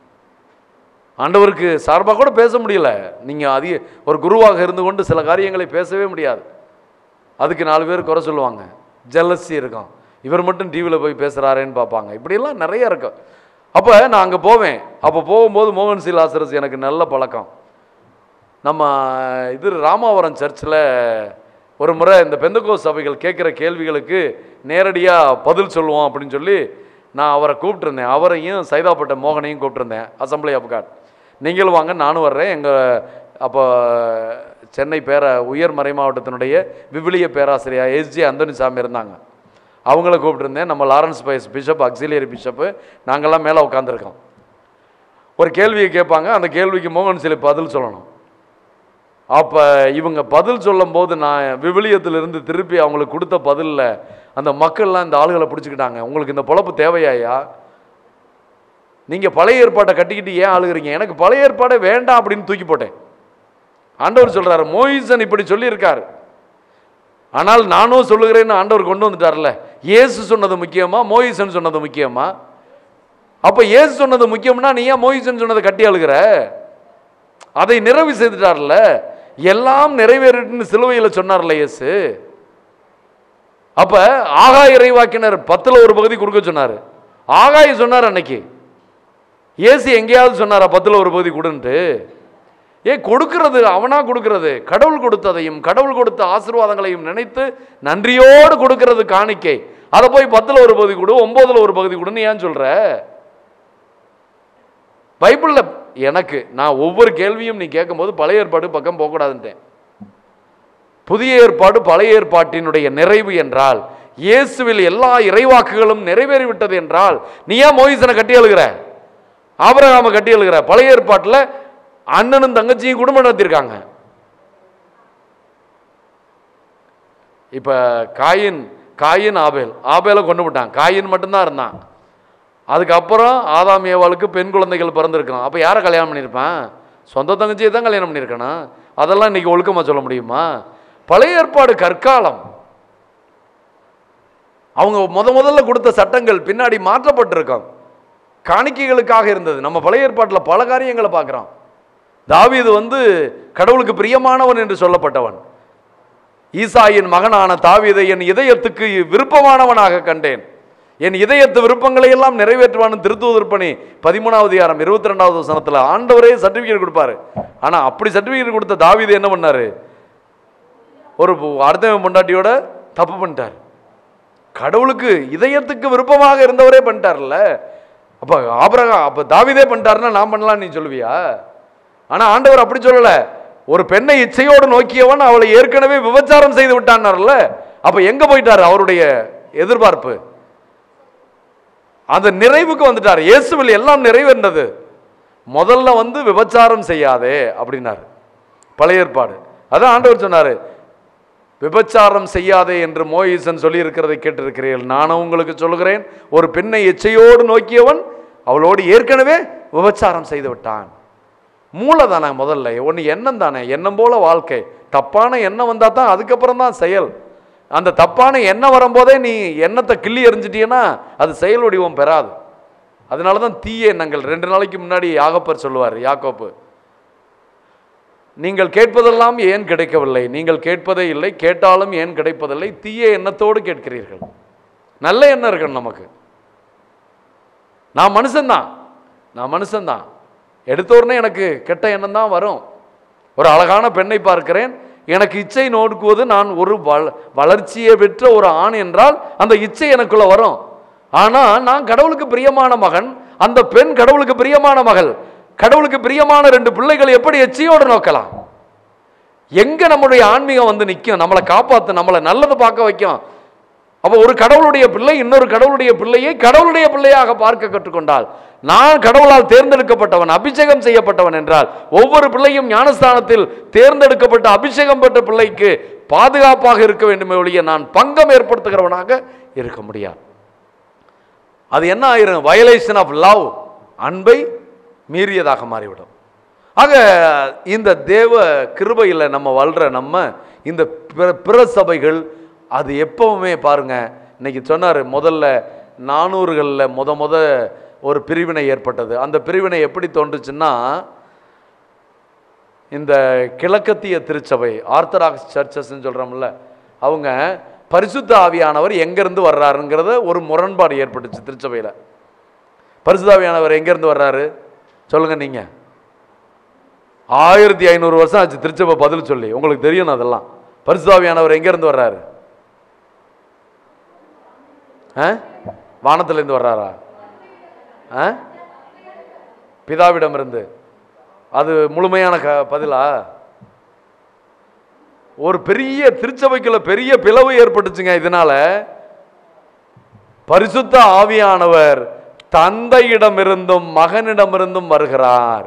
ஆண்டவருக்கு சார்பாக கூட பேச முடியல நீங்கள் அதிக ஒரு குருவாக இருந்து கொண்டு சில காரியங்களை பேசவே முடியாது அதுக்கு நாலு பேர் குறை சொல்லுவாங்க ஜெல்லசி இருக்கும் இவர் மட்டும் டிவியில் போய் பேசுகிறாரேன்னு பார்ப்பாங்க இப்படியெல்லாம் நிறைய இருக்கும் அப்போ நான் அங்கே போவேன் அப்போ போகும்போது மோகன் சி லாசரஸ் எனக்கு நல்ல பழக்கம் நம்ம இது ராமாவரம் சர்ச்சில் ஒரு முறை இந்த பெந்தகோ சபைகள் கேட்குற கேள்விகளுக்கு நேரடியாக பதில் சொல்லுவோம் அப்படின்னு சொல்லி நான் அவரை கூப்பிட்டுருந்தேன் அவரையும் சைதாப்பட்ட மோகனையும் கூப்பிட்டுருந்தேன் அசம்பிளி ஆஃப் காட் நீங்களும் வாங்க நானும் வர்றேன் எங்கள் அப்போ சென்னை பேர உயர் மறை மாவட்டத்தினுடைய விவிலிய பேராசிரியர் எஸ்ஜி அந்தோனிசாமி இருந்தாங்க அவங்கள கூப்பிட்டுருந்தேன் நம்ம Lawrence Pius bishop auxiliary bishop நாங்கள்லாம் மேலே உட்காந்துருக்கோம் ஒரு கேள்வியை கேட்பாங்க அந்த கேள்விக்கு மோகன் சிலை பதில் சொல்லணும் அப்போ இவங்க பதில் சொல்லும்போது நான் விவிலியத்திலிருந்து திருப்பி அவங்களுக்கு கொடுத்த பதிலில் அந்த மக்கள்லாம் இந்த ஆளுகளை பிடிச்சிக்கிட்டாங்க உங்களுக்கு இந்த பொழப்பு தேவையாயா நீங்கள் பழைய ஏற்பாட்டை கட்டிக்கிட்டு ஏன் ஆளுகிறீங்க எனக்கு பழைய ஏற்பாடே வேண்டாம் அப்படின்னு தூக்கி போட்டேன் ஆண்டவர் சொல்றாரு மோயிசன் இப்படி சொல்லியிருக்காரு ஆனால் நானும் சொல்லுகிறேன்னு ஆண்டவர் கொண்டு வந்துட்டார்ல இயேசு சொன்னது முக்கியமா மோயிசன் சொன்னது முக்கியமா அப்ப இயேசு சொன்னது முக்கியம்னா நீ ஏன் மோயிசன் சொன்னதை கட்டி அழுகிற அதை நிறைவு செய்துட்டார்ல எல்லாம் நிறைவேறிட்டுன்னு சிலுவையில் சொன்னார்ல இயேசு அப்ப ஆகாய இறைவாக்கினர் பத்துல ஒரு பகுதி கொடுக்க சொன்னாரு ஆகாய சொன்னார் அன்னைக்கு இயேசு எங்கேயாவது சொன்னாரா பத்துல ஒரு பகுதி கொடுன்ட்டு ஏ கொடுக்கிறது அவனா கொடுக்கிறது கடவுள் கொடுத்ததையும் கடவுள் கொடுத்த ஆசீர்வாதங்களையும் நினைத்து நன்றியோடு கொடுக்கிறது காணிக்கை அதை போய் பத்துல ஒரு பகுதி கொடு ஒன்பதுல ஒரு பகுதி கொடுன்னு ஏன் சொல்ற பைபிள்ல எனக்கு நான் ஒவ்வொரு கேள்வியும் நீ கேட்கும்போது பழைய ஏற்பாடு பக்கம் போகக்கூடாதுன்ட்டேன் புதிய ஏற்பாடு பழைய ஏற்பாட்டினுடைய நிறைவு என்றால் இயேசுவில் எல்லா இறைவாக்குகளும் நிறைவேறிவிட்டது என்றால் நீ ஏன் மோயிசனை கட்டி எழுகிற ஆபரகாம கட்டி எழுகிற பழைய ஏற்பாட்டில் அண்ணனும் தங்கச்சியும் குடும்பம் நடத்தியிருக்காங்க இப்ப காயின் காயின் ஆபேல் ஆபேலை கொண்டு விட்டான் காயின் மட்டும்தான் இருந்தான் அதுக்கப்புறம் ஆதாம் ஏவாளுக்கு பெண் குழந்தைகள் பிறந்திருக்கான் அப்போ யாரை கல்யாணம் பண்ணியிருப்பான் சொந்த தங்கச்சியை தான் கல்யாணம் பண்ணியிருக்கணும் அதெல்லாம் இன்னைக்கு ஒழுக்கமாக சொல்ல முடியுமா பழைய ஏற்பாடு கற்காலம் அவங்க முத முதல்ல கொடுத்த சட்டங்கள் பின்னாடி மாற்றப்பட்டிருக்கும் காணிக்கைகளுக்காக இருந்தது நம்ம பழைய ஏற்பாட்டில் பல காரியங்களை பார்க்குறோம் தாவீது வந்து கடவுளுக்கு பிரியமானவன் என்று சொல்லப்பட்டவன் ஈசாயின் மகனான தாவீதை என் இதயத்துக்கு விருப்பமானவனாக கண்டேன் என் இதயத்து விருப்பங்களை எல்லாம் நிறைவேற்றுவான்னு திருத்தூதர் பணி பதிமூணாவது அதிகாரம் இருபத்தி ரெண்டாவது வசனத்தில் ஆண்டவரே சர்டிஃபிகேட் கொடுப்பாரு ஆனா அப்படி சர்டிஃபிகேட் கொடுத்த தாவீது என்ன பண்ணாரு ஒரு அடுத்தவன் பொண்டாட்டியோட தப்பு பண்ணிட்டார் கடவுளுக்கு இதயத்துக்கு விருப்பமாக இருந்தவரே பண்ணிட்டார்ல அப்ப ஆபரகா அப்ப தாவீதே பண்ணிட்டாருன்னா நான் பண்ணலாம் நீ சொல்லுவியா ஆனா ஆண்டவர் அப்படி சொல்லல ஒரு பெண்ணை இச்சையோடு நோக்கியவன் அவளை ஏற்கனவே விபச்சாரம் செய்து விட்டான்னார்ல அப்ப எங்க போயிட்டாரு அவருடைய எதிர்பார்ப்பு அந்த நிறைவுக்கு வந்துட்டார் இயேசுவில் எல்லாம் நிறைவேறினது முதல்ல வந்து விபச்சாரம் செய்யாதே அப்படின்னாரு பழைய ஏற்பாடு அதான் ஆண்டவர் சொன்னாரு விபச்சாரம் செய்யாதே என்று மோயிசன் சொல்லியிருக்கிறதை கேட்டிருக்கிறீர்கள் நானும் உங்களுக்கு சொல்லுகிறேன் ஒரு பெண்ணை எச்சையோடு நோக்கியவன் அவளோடு ஏற்கனவே விபச்சாரம் செய்து விட்டான் மூளை தானே முதல்ல ஒன்று எண்ணம் தானே எண்ணம் போல வாழ்க்கை தப்பான எண்ணம் வந்தால் தான் அதுக்கப்புறம் தான் செயல் அந்த தப்பான எண்ணம் வரும்போதே நீ எண்ணத்தை கிள்ளி எறிஞ்சிட்டீன்னா அது செயல் வடிவம் பெறாது அதனால தான் தீய எண்ணங்கள் ரெண்டு நாளைக்கு முன்னாடி யாகப்பர் சொல்லுவார் யாக்கோப்பு நீங்கள் கேட்பதெல்லாம் ஏன் கிடைக்கவில்லை நீங்கள் கேட்பதே இல்லை கேட்டாலும் ஏன் கிடைப்பதில்லை தீய எண்ணத்தோடு கேட்கிறீர்கள் நல்ல எண்ணம் இருக்கணும் நமக்கு நான் மனுஷன்தான் நான் மனுஷன்தான் எடுத்த உடனே எனக்கு கெட்ட எண்ணம் தான் வரும் ஒரு அழகான பெண்ணை பார்க்கிறேன் எனக்கு இச்சை நோக்குவது நான் ஒரு வள வளர்ச்சியை பெற்ற ஒரு ஆண் என்றால் அந்த இச்சை எனக்குள்ள வரும் ஆனா நான் கடவுளுக்கு பிரியமான மகன் அந்த பெண் கடவுளுக்கு பிரியமான மகள் கடவுளுக்கு பிரியமான ரெண்டு பிள்ளைகள் எப்படி எச்சையோடு நோக்கலாம் எங்க நம்முடைய ஆன்மீகம் வந்து நிற்கும் நம்மளை காப்பாத்து நம்மளை நல்லது பார்க்க வைக்கும் அப்போ ஒரு கடவுளுடைய பிள்ளை இன்னொரு கடவுளுடைய பிள்ளையை கடவுளுடைய பிள்ளையாக பார்க்க கற்றுக்கொண்டால் நான் கடவுளால் தேர்ந்தெடுக்கப்பட்டவன் அபிஷேகம் செய்யப்பட்டவன் என்றால் ஒவ்வொரு பிள்ளையும் ஞானஸ்தானத்தில் தேர்ந்தெடுக்கப்பட்ட அபிஷேகம் பெற்ற பிள்ளைக்கு பாதுகாப்பாக இருக்க வேண்டுமே ஒழிய நான் பங்கம் ஏற்படுத்துகிறவனாக இருக்க முடியாது அது என்ன ஆயிரும் வயலேஷன் ஆஃப் லவ் அன்பை மீறியதாக மாறிவிடும் ஆக இந்த தேவ கிருபையில் நம்ம வாழ்கிற நம்ம இந்த பிற பிற சபைகள் அது எப்பவுமே பாருங்க இன்னைக்கு சொன்னார் முதல்ல நானூறுகளில் முத முத ஒரு பிரிவினை ஏற்பட்டது அந்த பிரிவினை எப்படி தோன்றுச்சுன்னா இந்த கிழக்கத்திய திருச்சபை ஆர்த்தடாக்ஸ் சர்ச்சஸ்ன்னு சொல்கிறோம்ல அவங்க பரிசுத்த ஆவியானவர் எங்கேருந்து வர்றாருங்கிறத ஒரு முரண்பாடு ஏற்பட்டுச்சு திருச்சபையில் பரிசுத்த ஆவியானவர் எங்கேருந்து வர்றாரு சொல்லுங்க நீங்கள் ஆயிரத்தி ஐநூறு வருஷம் ஆச்சு திருச்சபை பதில் சொல்லி உங்களுக்கு தெரியும் அதெல்லாம் பரிசுத்தாவியானவர் எங்கேருந்து வர்றாரு ஆ வானத்திலேருந்து வர்றாரா ஆ பிதாவிடமிருந்து அது முழுமையான க பதிலா ஒரு பெரிய திருச்சபைக்குள்ள பெரிய பிளவு ஏற்பட்டுச்சுங்க இதனால பரிசுத்த ஆவியானவர் தந்தையிடமிருந்தும் மகனிடமிருந்தும் வருகிறார்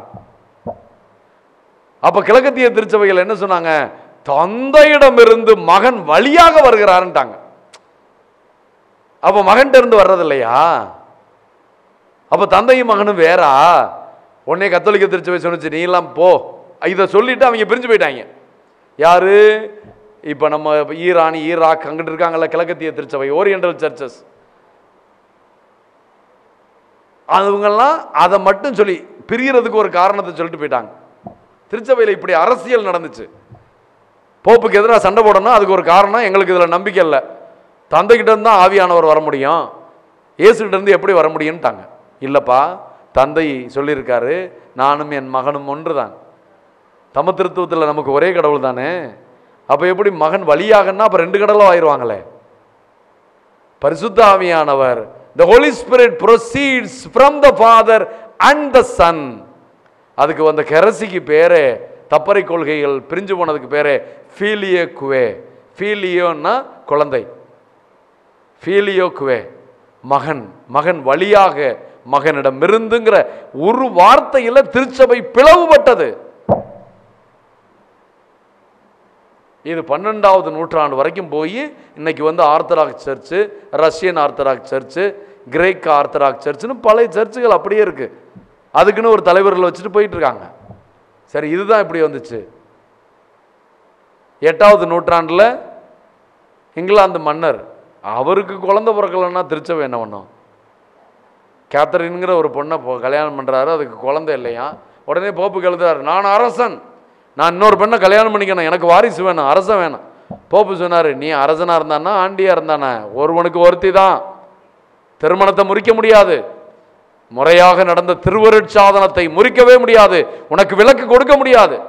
அப்ப கிழக்கத்திய திருச்சபைகள் என்ன சொன்னாங்க தந்தையிடமிருந்து மகன் வழியாக வருகிறாருன்ட்டாங்க அப்ப மகன்கிட்ட இருந்து வர்றது இல்லையா அப்ப தந்தையும் மகனும் வேறா உடனே கத்தோலிக்க திருச்சபை சொன்னுச்சு நீ எல்லாம் போ இதை சொல்லிட்டு அவங்க பிரிஞ்சு போயிட்டாங்க யாரு இப்ப நம்ம ஈரான் ஈராக் அங்கிட்டு இருக்காங்கல்ல கிழக்கத்திய திருச்சபை ஓரியண்டல் சர்ச்சஸ் அவங்கெல்லாம் அதை மட்டும் சொல்லி பிரியறதுக்கு ஒரு காரணத்தை சொல்லிட்டு போயிட்டாங்க திருச்சபையில் இப்படி அரசியல் நடந்துச்சு போப்புக்கு எதிராக சண்டை போடணும் அதுக்கு ஒரு காரணம் எங்களுக்கு இதில் நம்பிக்கை இல்லை தந்தைகிட்ட இருந்து தான் ஆவியானவர் வர முடியும் இயேசுகிட்ட இருந்து எப்படி வர முடியும்ட்டாங்க இல்லைப்பா தந்தை சொல்லியிருக்காரு நானும் என் மகனும் ஒன்று தான் தம திருத்துவத்தில் நமக்கு ஒரே கடவுள் தானே அப்போ எப்படி மகன் வழியாகன்னா அப்போ ரெண்டு கடவுளும் ஆயிடுவாங்களே பரிசுத்த ஆவியானவர் the Holy Spirit proceeds from the Father and the Son அதுக்கு வந்த கெரசிக்கு பேரே தப்பறை கொள்கைகள் பிரிஞ்சு போனதுக்கு பேரே ஃபீலியோ குவே ஃபீலியோன்னா குழந்தை ஃபீலியோ குவே மகன் மகன் வழியாக மகனிடமிருந்துங்கிற ஒரு வார்த்தையில திருச்சபை பிளவுபட்டது இது பன்னெண்டாவது நூற்றாண்டு வரைக்கும் போய் இன்னைக்கு வந்து Orthodox church Russian Orthodox church Greek Orthodox சர்ச்சுன்னு பழைய சர்ச்சுகள் அப்படியே இருக்கு அதுக்குன்னு ஒரு தலைவர்களை வச்சுட்டு போயிட்டு இருக்காங்க சரி இதுதான் இப்படி வந்துச்சு எட்டாவது நூற்றாண்டில் இங்கிலாந்து மன்னர் அவருக்கு குழந்தை பிறக்கலைன்னா திருச்சபை என்ன பண்ணும் கேத்தரின்ங்கிற ஒரு பொண்ணை பொ- கல்யாணம் பண்ணுறாரு அதுக்கு குழந்தை இல்லையா உடனே போப்பு எழுதுறாரு நான் அரசன் நான் இன்னொரு பெண்ணை கல்யாணம் பண்ணிக்கணும் எனக்கு வாரிசு வேணும் அரசன் வேணும் போப்பு சொன்னார் நீ அரசனாக இருந்தானா ஆண்டியாக இருந்தானே ஒருவனுக்கு ஒருத்தி தான் திருமணத்தை முறிக்க முடியாது முறையாக நடந்த திருவருட்சாதனத்தை முறிக்கவே முடியாது உனக்கு விலக்கு கொடுக்க முடியாது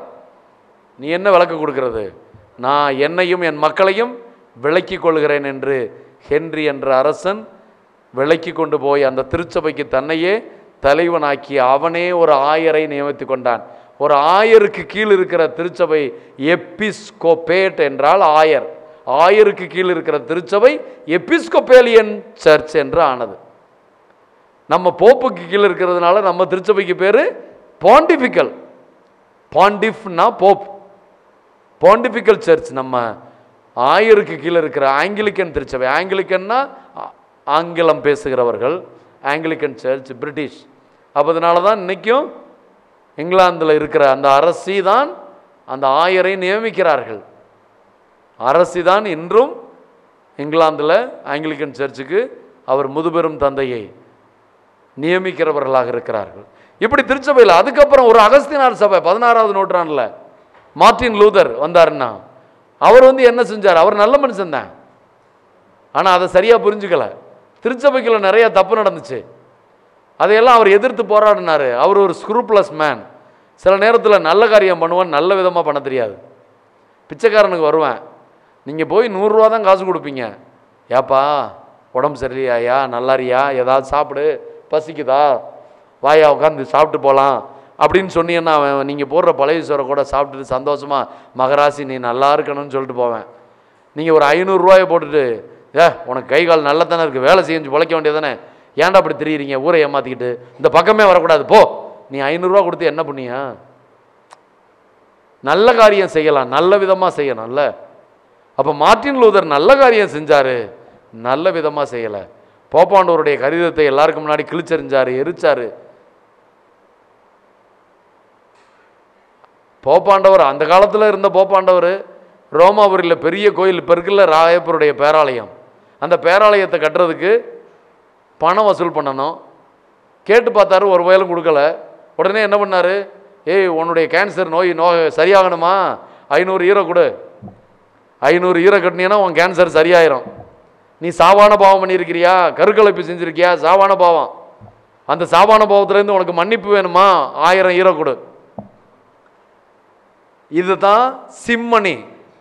நீ என்ன விலக்கு கொடுக்கிறது நான் என்னையும் என் மக்களையும் விலக்கி கொள்கிறேன் என்று ஹென்றி என்ற அரசன் விலக்கி கொண்டு போய் அந்த திருச்சபைக்கு தன்னையே தலைவனாக்கி அவனே ஒரு ஆயரை நியமித்து கொண்டான் ஒரு ஆயருக்கு கீழ் இருக்கிற திருச்சபை எப்பிஸ்கோபேட் என்றால் ஆயர் ஆயருக்கு கீழ் இருக்கிற திருச்சபை எப்பிஸ்கோபேலியன் சர்ச் என்று ஆனது நம்ம போப்புக்கு கீழே இருக்கிறதுனால நம்ம திருச்சபைக்கு பேர் பாண்டிஃபிக்கல் பாண்டிஃப்னா போப் பாண்டிஃபிக்கல் சர்ச் நம்ம ஆயருக்கு கீழே இருக்கிற ஆங்கிலிக்கன் திருச்சபை ஆங்கிலிக்கன்னா ஆ- ஆங்கிலம் பேசுகிறவர்கள் ஆங்கிலிக்கன் சர்ச் பிரிட்டிஷ் அப்போ அதனால தான் இன்றைக்கும் இங்கிலாந்தில் இருக்கிற அந்த அரசி தான் அந்த ஆயரை நியமிக்கிறார்கள் அரசி தான் இன்றும் இங்கிலாந்தில் ஆங்கிலிக்கன் சர்ச்சுக்கு அவர் முதுபெரும் தந்தையை நியமிக்கிறவர்களாக இருக்கிறார்கள் இப்படி திருச்சபையில் அதுக்கப்புறம் ஒரு அகஸ்தினார் சபை பதினாறாவது நூற்றாண்டில் மார்ட்டின் லூதர் வந்தாருன்னா அவர் வந்து என்ன செஞ்சார் அவர் நல்ல மனுஷன் தான் ஆனால் அதை சரியாக புரிஞ்சுக்கல திருச்சபைக்குள்ள நிறைய தப்பு நடந்துச்சு அதையெல்லாம் அவர் எதிர்த்து போராடினார் அவர் ஒரு ஸ்க்ரூப்லஸ் மேன் சில நேரத்தில் நல்ல காரியம் பண்ணுவான் நல்ல விதமாக பண்ண தெரியாது பிச்சைக்காரனுக்கு வருவேன் நீங்கள் போய் நூறுரூவா தான் காசு கொடுப்பீங்க ஏப்பா உடம்பு சரியில்லையா நல்லாரியா ஏதாவது சாப்பிடு பசிக்குதா வாயா உட்காந்து சாப்பிட்டு போகலாம் அப்படின்னு சொன்னீங்கன்னா அவன் நீங்கள் போடுற பழைய சோறை கூட சாப்பிட்டுட்டு சந்தோஷமா மகராசி நீ நல்லா இருக்கணும்னு சொல்லிட்டு போவேன் நீங்கள் ஒரு ஐநூறுரூவாயை போட்டுட்டு ஏ உனக்கு கை கால் நல்லா தானே இருக்குது வேலை செஞ்சு பிழைக்க வேண்டியதானே ஏன்டா அப்படி தெரியுறீங்க ஊரை ஏமாற்றிக்கிட்டு இந்த பக்கமே வரக்கூடாது போ நீ ஐநூறுரூவா கொடுத்து என்ன பண்ணியா நல்ல காரியம் செய்யலாம் நல்ல விதமாக செய்யணும்ல அப்போ மார்ட்டின் லூதர் நல்ல காரியம் செஞ்சாரு நல்ல விதமாக செய்யலை போப்பாண்டவருடைய கடிதத்தை எல்லாருக்கும் முன்னாடி கிழிச்செறிஞ்சாரு எரிச்சாரு போப்பாண்டவர் அந்த காலத்தில் இருந்த போப்பாண்டவர் ரோமாபுரியில் பெரிய கோயில் இப்போ இருக்குல்ல ராயப்பருடைய பேராலயம் அந்த பேராலயத்தை கட்டுறதுக்கு பணம் வசூல் பண்ணணும் கேட்டு பார்த்தாரு ஒரு வயலும் கொடுக்கல உடனே என்ன பண்ணாரு ஏய் உன்னுடைய கேன்சர் நோய் நோய் சரியாகணுமா ஐநூறு ஈரோ கொடு ஐநூறு ஈரோ கட்டினீங்கன்னா உன் கேன்சர் சரியாயிரும் நீ சாவான பாவம் பண்ணியிருக்கிறியா கருக்கலைப்பு செஞ்சிருக்கியா சாவான பாவம் அந்த சாவான பாவத்துலேருந்து உனக்கு மன்னிப்பு வேணுமா ஆயிரம் ஈரோ கொடு இதுதான் சிம்மணி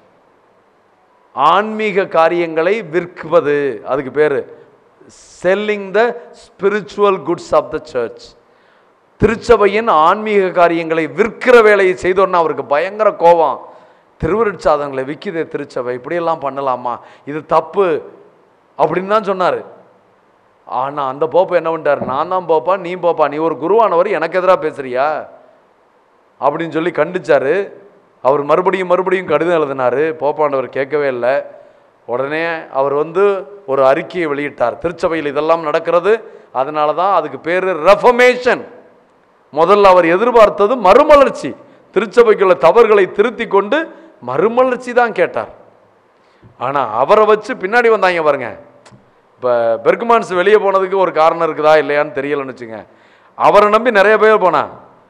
ஆன்மீக காரியங்களை விற்குவது அதுக்கு பேர் selling the spiritual goods of the church திருச்சபையின் ஆன்மீக காரியங்களை விற்கிற வேலையை செய்தோன்னா அவருக்கு பயங்கர கோபம் திருவருட்சாதனங்களை விற்கிதே திருச்சபை இப்படியெல்லாம் பண்ணலாமா இது தப்பு அப்படின்னு தான் சொன்னார் ஆனால் அந்த போப்பை என்ன பண்ணிட்டார் நான் தான் போப்பா நீ போப்பா நீ ஒரு குருவானவர் எனக்கு எதிராக பேசுறியா அப்படின்னு சொல்லி கண்டிச்சாரு அவர் மறுபடியும் மறுபடியும் கடிதம் எழுதினார் போப்பாண்டவர் கேட்கவே இல்லை உடனே அவர் வந்து ஒரு அறிக்கையை வெளியிட்டார் திருச்சபையில் இதெல்லாம் நடக்கிறது அதனால தான் அதுக்கு பேர் ரெஃபமேஷன் முதல்ல அவர் எதிர்பார்த்தது மறுமலர்ச்சி திருச்சபைக்குள்ள தவறுகளை திருத்தி கொண்டு மறுமலர்ச்சி தான் கேட்டார் ஆனால் அவரை வச்சு பின்னாடி வந்தாங்க பாருங்க இப்போ பெர்குமான்ஸ் வெளியே போனதுக்கு ஒரு காரணம் இருக்குதா இல்லையான்னு தெரியலன்னு வச்சுங்க அவரை நம்பி நிறைய பேர் போனான்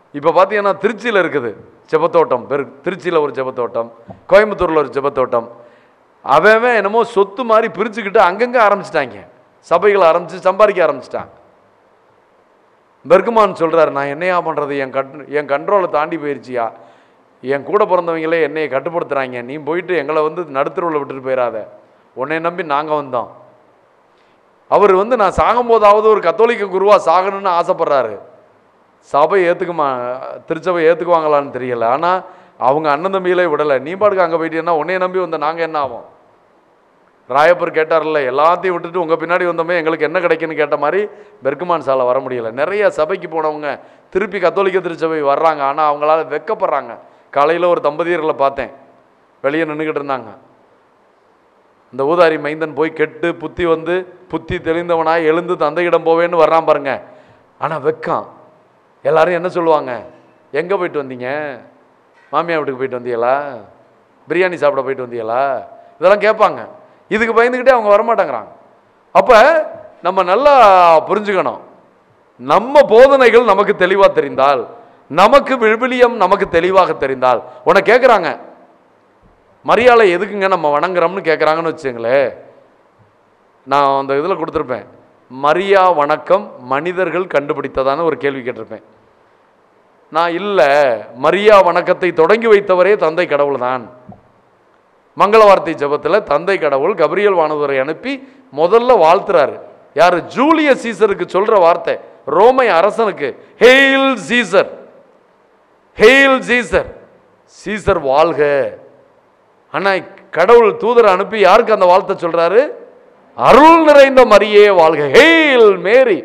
இப்போ பார்த்தீங்கன்னா திருச்சியில் இருக்குது ஜெபத்தோட்டம் பெரு திருச்சியில் ஒரு ஜெபத்தோட்டம் கோயம்புத்தூரில் ஒரு ஜெபத்தோட்டம் அவன் அவன் என்னமோ சொத்து மாதிரி பிரிச்சுக்கிட்டு அங்கங்கே ஆரம்பிச்சிட்டாங்க சபைகளை ஆரம்பித்து சம்பாதிக்க ஆரம்பிச்சிட்டான் பெர்குமான் சொல்றாரு நான் என்னையா பண்ணுறது என் கட் என் கண்ட்ரோலை தாண்டி போயிருச்சியா என் கூட பிறந்தவங்களே என்னையை கட்டுப்படுத்துகிறாங்க நீ போயிட்டு எங்களை வந்து நடுத்தருவில் விட்டுட்டு போயிடாத உன்னை நம்பி நாங்கள் வந்தோம் அவர் வந்து நான் சாகும்போதாவது ஒரு கத்தோலிக்க குருவா சாகணும்னு ஆசைப்படுறாரு சபை ஏற்றுக்குமா திருச்சபை ஏற்றுக்குவாங்களான்னு தெரியல ஆனால் அவங்க அண்ணன் தம்பிகளே விடலை நீ பாட்டுக்கு அங்கே போயிட்டீங்கன்னா உன்னைய நம்பி வந்த நாங்கள் என்ன ஆகும் ராயப்பர் கேட்டார்ல எல்லாத்தையும் விட்டுட்டு உங்கள் பின்னாடி வந்தோமே எங்களுக்கு என்ன கிடைக்குன்னு கேட்ட மாதிரி பெர்குமான் சாலை வர முடியல நிறைய சபைக்கு போனவங்க திருப்பி கத்தோலிக்க திருச்சபை வர்றாங்க ஆனால் அவங்களால வெக்கப்படுறாங்க காலையில் ஒரு தம்பதியர்களை பார்த்தேன் வெளியே நின்றுக்கிட்டு இருந்தாங்க இந்த ஊதாரி மைந்தன் போய் கெட்டு புத்தி வந்து புத்தி தெளிந்தவனாய் எழுந்து தந்தையிடம் போவேன்னு வர்றான் பாருங்க ஆனால் வெக்கம் எல்லாரும் என்ன சொல்லுவாங்க எங்கே போயிட்டு வந்தீங்க மாமியார் வீட்டுக்கு போயிட்டு வந்தீங்களா பிரியாணி சாப்பிட போயிட்டு வந்தீங்களா இதெல்லாம் கேட்பாங்க இதுக்கு பயந்துக்கிட்டே அவங்க வரமாட்டேங்கிறாங்க அப்போ நம்ம நல்லா புரிஞ்சுக்கணும் நம்ம போதனைகள் நமக்கு தெளிவாக தெரிந்தால் நமக்கு விவிலியம் நமக்கு தெளிவாக தெரிந்தால் உன்னை கேட்குறாங்க மரியாதை எதுக்குங்க நம்ம வணங்குறோம்னு கேட்குறாங்கன்னு வச்சுங்களேன் நான் அந்த இதில் கொடுத்துருப்பேன் மரியா வணக்கம் மனிதர்கள் கண்டுபிடித்ததான ஒரு கேள்வி கேட்டிருப்பேன் நான் இல்லை மரியா வணக்கத்தை தொடங்கி வைத்தவரே தந்தை கடவுள் தான் மங்கள வார்த்தை ஜெபத்தில் தந்தை கடவுள் கபிரியல் வானதுரை அனுப்பி முதல்ல வாழ்த்துறாரு யார் ஜூலிய சீசருக்கு சொல்ற வார்த்தை ரோமை அரசனுக்கு hail Caesar hail Caesar Caesar வாழ்க ஆனா கடவுள் தூதரை அனுப்பி யாருக்கு அந்த வாழ்த்தை சொல்றாரு அருள் நிறைந்த மரியே வாழ்க ஹேல் மேரி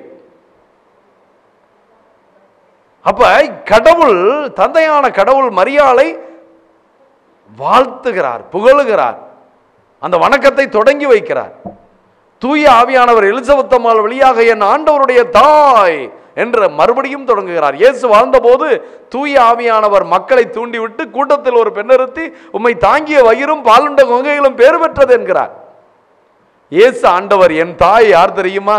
அப்ப கடவுள் தந்தையான கடவுள் மரியாளை வாழ்த்துகிறார் புகழுகிறார் அந்த வணக்கத்தை தொடங்கி வைக்கிறார் தூய ஆவியானவர் எலிசபெத் அம்மாள் வழியாக என் ஆண்டவருடைய தாய் என்ற மறுபடியும் தொடங்குகிறார் இயேசு வாழ்ந்தபோது தூய ஆவியானவர் மக்களை தூண்டிவிட்டு கூட்டத்தில் ஒரு பெண்ணிறுத்தி உம்மை தாங்கிய வயிறும் பாலுண்ட கொங்கைகளும் பேர் பெற்றது என்கிறார் இயேசு ஆண்டவர் என் தாய் யார் தெரியுமா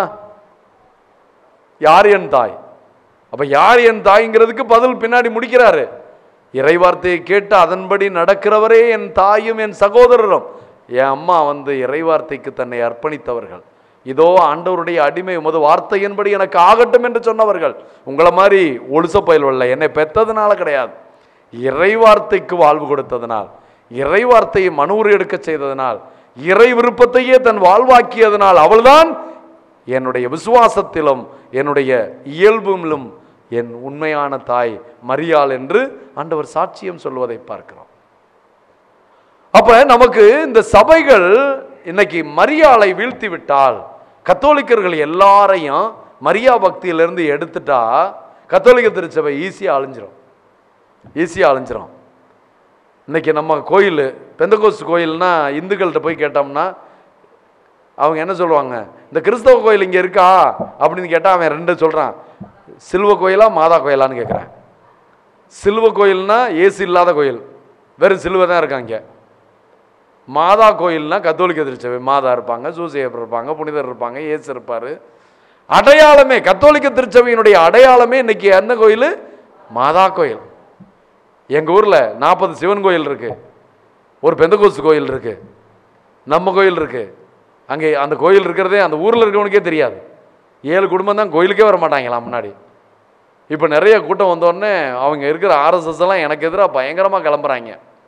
யார் என் தாய் அப்ப யார் என் தாய்ங்கிறதுக்கு பதில் பின்னாடி முடிக்கிறாரு இறைவார்த்தையை கேட்டு அதன்படி நடக்கிறவரே என் தாயும் என் சகோதரரும் என் அம்மா வந்து இறைவார்த்தைக்கு தன்னை அர்ப்பணித்தவர்கள் இதோ ஆண்டவருடைய அடிமை உமது வார்த்தையின்படி எனக்கு ஆகட்டும் என்று சொன்னவர்கள் உங்களை மாதிரி ஒழுச பயில்வல்ல என்னை பெற்றதுனால கிடையாது இறைவார்த்தைக்கு வாழ்வு கொடுத்ததனால் இறைவார்த்தையை மனூறு எடுக்க செய்ததனால் இறை விருப்பத்தையே தன் வாழ்வாக்கியதனால் அவள்தான் என்னுடைய விசுவாசத்திலும் என்னுடைய இயல்பிலும் என் உண்மையான தாய் மரியாள் என்று ஆண்டவர் சாட்சியம் சொல்வதை பார்க்கிறோம் அப்ப நமக்கு இந்த சபைகள் இன்னைக்கு மரியாளை வீழ்த்தி விட்டால் கத்தோலிக்கர்கள் எல்லாரையும் மரியா பக்தியிலிருந்து எடுத்துட்டா கத்தோலிக்க திருச்சபை ஈஸியாக அழிஞ்சிரும் ஈஸியாக அழிஞ்சிரும் இன்னைக்கு நம்ம கோயில் பெந்தகோஸ் கோயில்னா இந்துக்கள்கிட்ட போய் கேட்டோம்னா அவங்க என்ன சொல்லுவாங்க இந்த கிறிஸ்தவ கோயில் இங்கே இருக்கா அப்படின்னு கேட்டால் அவன் ரெண்டு சொல்கிறான் சிலுவ கோயிலா மாதா கோயிலான்னு கேட்குறேன் சிலுவ கோயில்னா ஏசு இல்லாத கோயில் வெறும் சிலுவை தான் இருக்காங்க மாதா கோயில்னா கத்தோலிக்க திருச்சபை மாதா இருப்பாங்க சூசையப்பர் இருப்பாங்க புனிதர் இருப்பாங்க இயேசு இருப்பார் அடையாளமே கத்தோலிக்க திருச்சபையினுடைய அடையாளமே இன்னைக்கு எந்த கோயில் மாதா கோயில் எங்கள் ஊரில் நாற்பது சிவன் கோயில் இருக்கு ஒரு பெந்தகோசு கோயில் இருக்கு நம்ம கோயில் இருக்கு அங்கே அந்த கோயில் இருக்கிறதே அந்த ஊரில் இருக்கவனுக்கே தெரியாது ஏழு குடும்பம் தான் கோயிலுக்கே வர மாட்டாங்களாம் முன்னாடி இப்போ நிறைய கூட்டம் வந்தோடனே அவங்க இருக்கிற ஆர்எஸ்எஸ் எல்லாம் எனக்கு எதிராக பயங்கரமாக கிளம்புறாங்க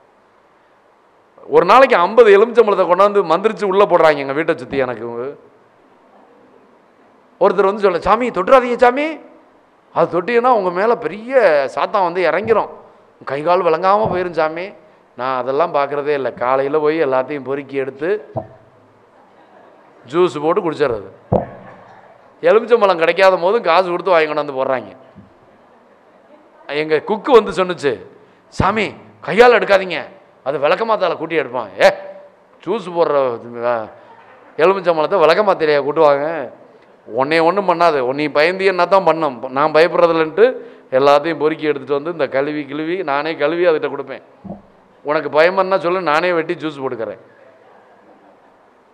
ஒரு நாளைக்கு ஐம்பது எலுமிச்சம்பழத்தை கொண்டாந்து மந்திரிச்சு உள்ளே போடுறாங்க எங்கள் வீட்டை சுற்றி எனக்கு ஒருத்தர் வந்து சொல்ல சாமி தொட்டுறாதீங்க சாமி அது தொட்டிங்கன்னா உங்கள் மேலே பெரிய சாத்தான் வந்து இறங்கிரும் கை கால் விளங்காமல் போயிரும் சாமி நான் அதெல்லாம் பார்க்குறதே இல்லை காலையில் போய் எல்லாத்தையும் பொறுக்கி எடுத்து ஜூஸ் போட்டு குடிச்சிடுறது எலுமிச்சம்பழம் கிடைக்காத போதும் காசு கொடுத்து வாங்கி கொண்டாந்து போடுறாங்க எங்கள் குக்கு வந்து சொன்னுச்சு சாமி கையால் எடுக்காதீங்க அது விளக்கமாத்தால கூட்டி எடுப்பான் ஏ ஜூஸ் போடுற அஹ், எலுமிச்சம்பழத்தை விளக்கமாத்திரையா கூட்டுவாங்க உன்னைய ஒன்றும் பண்ணாது உன்னை பயந்து என்ன தான் பண்ணும் நான் பயப்படுறதில்லன்ட்டு எல்லாத்தையும் பொறுக்கி எடுத்துகிட்டு வந்து இந்த கழுவி கிழுவி நானே கழுவி அதுகிட்ட கொடுப்பேன் உனக்கு பயமன்னா சொல்லு நானே வெட்டி ஜூஸ் போட்டுக்கிறேன்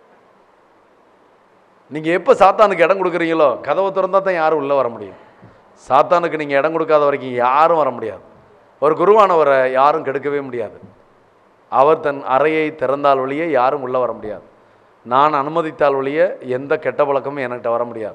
நீங்கள் எப்போ சாத்தானுக்கு இடம் கொடுக்குறீங்களோ கதவை திறந்தா தான் யாரும் உள்ளே வர முடியும் சாத்தானுக்கு நீங்கள் இடம் கொடுக்காத வரைக்கும் யாரும் வர முடியாது ஒரு குருவானவரை யாரும் கெடுக்கவே முடியாது அவர் தன் அறையை திறந்தால் ஒழிய யாரும் உள்ளே வர முடியாது நான் அனுமதித்தால் ஒழிய எந்த கெட்ட பழக்கமும் என்கிட்ட வர முடியாது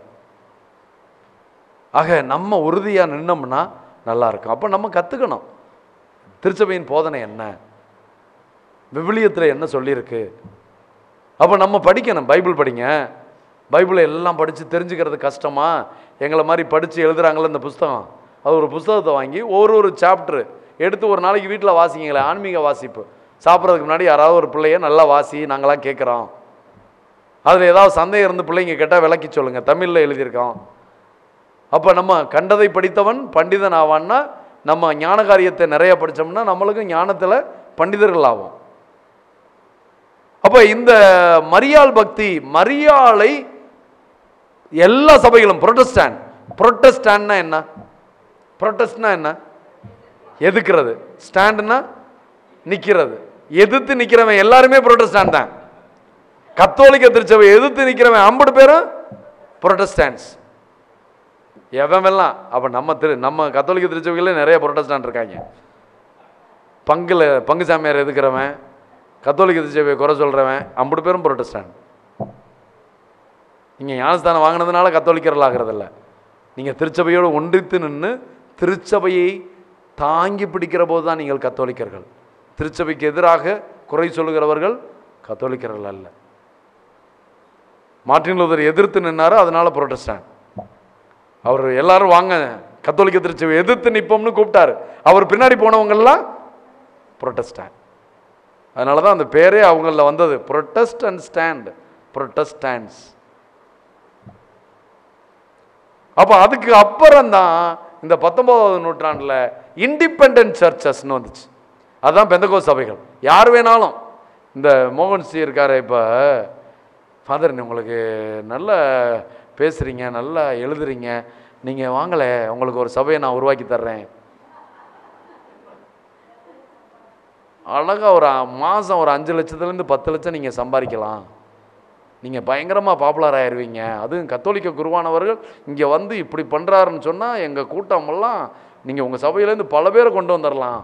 ஆக நம்ம உறுதியாக நின்னோம்னா நல்லா இருக்கும் அப்போ நம்ம கற்றுக்கணும் திருச்சபையின் போதனை என்ன விவிலியத்தில் என்ன சொல்லியிருக்கு அப்போ நம்ம படிக்கணும் பைபிள் படிங்க பைபிளை எல்லாம் படித்து தெரிஞ்சுக்கிறது கஷ்டமா எங்களை மாதிரி படித்து எழுதுறாங்களே இந்த புஸ்தகம் அது ஒரு புஸ்தகத்தை வாங்கி ஒரு ஒரு சாப்டர் எடுத்து ஒரு நாளைக்கு வீட்டில் வாசிங்களேன் ஆன்மீக வாசிப்பு சாப்பிட்றதுக்கு முன்னாடி யாராவது ஒரு பிள்ளைய நல்லா வாசி நாங்களாம் கேட்குறோம் அதில் ஏதாவது சந்தேகம் இருந்து பிள்ளைங்க கேட்டால் விளக்கி சொல்லுங்கள் தமிழில் எழுதியிருக்கோம் அப்போ நம்ம கண்டதை படித்தவன் பண்டிதன் ஆவான்னா நம்ம ஞான காரியத்தை நிறைய படித்தோம்னா நம்மளுக்கும் ஞானத்தில் பண்டிதர்கள் ஆவோம் அப்போ இந்த மரியாள் பக்தி மரியாளை எல்லா சபைகளும் புரொட்டஸ்டாண்ட் புரொட்டஸ்டாண்ட்னா என்ன புரொட்டஸ்ட்னா என்ன எதுக்குறது ஸ்டாண்டுனா நிற்கிறது எதிர்த்து நிற்கிறவன் எல்லாருமே புரொட்டஸ்டாண்ட் தான் கத்தோலிக்க திருச்சபை எதிர்த்து நிற்கிறவன் ஐம்பது பேரும் புரொட்டஸ்டாண்ட்ஸ் எவன்லாம் அப்போ நம்ம திரு நம்ம கத்தோலிக்க திருச்சபைகளே நிறைய புரொட்டஸ்டாண்ட் இருக்காங்க பங்குல பங்கு சாமியார் எதுக்குறவன் கத்தோலிக்க திருச்சபையை குறை சொல்கிறவன் ஐம்பது பேரும் புரொட்டஸ்டாண்ட் நீங்கள் ஞானஸ்தானம் வாங்கினதுனால கத்தோலிக்கர்கள் ஆகிறதில்ல நீங்கள் திருச்சபையோடு ஒன்றித்து நின்று திருச்சபையை தாங்கி பிடிக்கிற போது தான் நீங்கள் கத்தோலிக்கர்கள் திருச்சபைக்கு எதிராக குறை சொல்லுகிறவர்கள் கத்தோலிக்கர்கள் அல்ல மார்ட்டின் லூதர் எதிர்த்து நின்னாரு அதனால புரொட்டஸ்டாண்ட் அவர் எல்லாரும் வாங்க கத்தோலிக்க திருச்சபை எதிர்த்து நிற்போம்னு கூப்பிட்டாரு அவர் பின்னாடி போனவங்கெல்லாம் புரொட்டஸ்டாண்ட் அதனால தான் அந்த பேரே அவங்கள வந்தது புரொட்டஸ்ட் அண்ட் ஸ்டாண்ட் புரொட்டஸ்டாண்ட்ஸ் அப்போ அதுக்கு அப்புறம் தான் இந்த பத்தொன்பதாவது நூற்றாண்டில் இண்டிபெண்ட் சர்ச்சஸ்னு வந்துச்சு அதுதான் பெந்தகோ சபைகள் யார் வேணாலும் இந்த மோகன் சி இருக்காரு இப்போ ஃபாதர் உங்களுக்கு நல்ல பேசுகிறீங்க நல்லா எழுதுறீங்க நீங்கள் வாங்கலை உங்களுக்கு ஒரு சபையை நான் உருவாக்கி தர்றேன் அழகாக ஒரு மாதம் ஒரு அஞ்சு லட்சத்துலேருந்து பத்து லட்சம் நீங்கள் சம்பாதிக்கலாம் நீங்கள் பயங்கரமாக பாப்புலர் ஆயிடுவீங்க அதுவும் கத்தோலிக்க குருவானவர்கள் இங்கே வந்து இப்படி பண்ணுறாருன்னு சொன்னால் எங்கள் கூட்டமெல்லாம் நீங்கள் உங்கள் சபையிலேருந்து பல பேரை கொண்டு வந்துடலாம்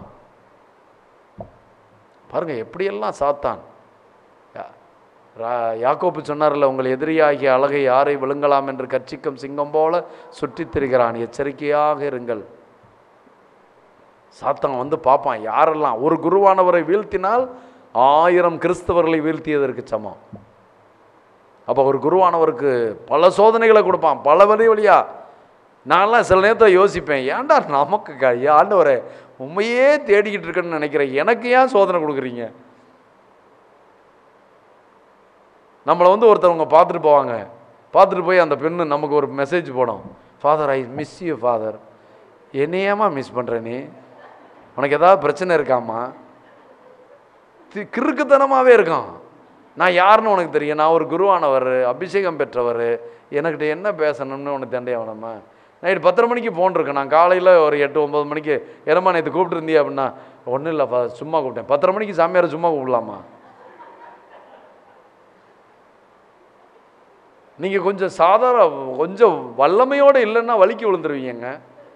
பாருங்கள் எப்படியெல்லாம் சாத்தான் யா- ரா- யாக்கோப்பு சொன்னார்ல உங்கள் எதிரியாகிய அழகை யாரை விழுங்கலாம் என்று கர்ச்சிக்கும் சிங்கம் போல சுற்றித் திரிகிறான் எச்சரிக்கையாக இருங்கள் சாத்தான் வந்து பார்ப்பான் யாரெல்லாம் ஒரு குருவானவரை வீழ்த்தினால் ஆயிரம் கிறிஸ்தவர்களை வீழ்த்தியதற்கு சமம் அப்போ ஒரு குருவானவருக்கு பல சோதனைகளை கொடுப்பான் பல வழி வழியா நான்லாம் சில நேரத்தில் யோசிப்பேன் ஏன்டா நமக்கு க- ஆண்டவரே உண்மையே தேடிக்கிட்டு இருக்கேன்னு நினைக்கிறேன் எனக்கு ஏன் சோதனை கொடுக்குறீங்க நம்மளை வந்து ஒருத்தவங்க பார்த்துட்டு போவாங்க பார்த்துட்டு போய் அந்த பெண்ணு நமக்கு ஒரு மெசேஜ் போடும் Father I miss you Father என்னையேம்மா மிஸ் பண்ணுற நீ உனக்கு ஏதாவது பிரச்சனை இருக்காம்மா தி- கிறுக்குத்தனமாகவே இருக்கான் நான் யாருன்னு உனக்கு தெரியும் நான் ஒரு குருவானவர் அபிஷேகம் பெற்றவர் எனக்கிட்ட என்ன பேசணும்னு உனக்கு தண்டைய வேணாமா நைட்டு பத்தரை மணிக்கு ஃபோன் இருக்கு நான் காலையில் ஒரு எட்டு ஒம்பது மணிக்கு என்னம்மா நேற்று கூப்பிட்டுருந்தியா அப்படின்னா ஒன்றும் இல்லைப்பா சும்மா கூப்பிட்டேன் பத்தரை மணிக்கு சாமியாரை சும்மா கூப்பிடலாமா நீங்கள் கொஞ்சம் சாதாரண கொஞ்சம் வல்லமையோடு இல்லைன்னா வலிக்கு விழுந்துருவீங்க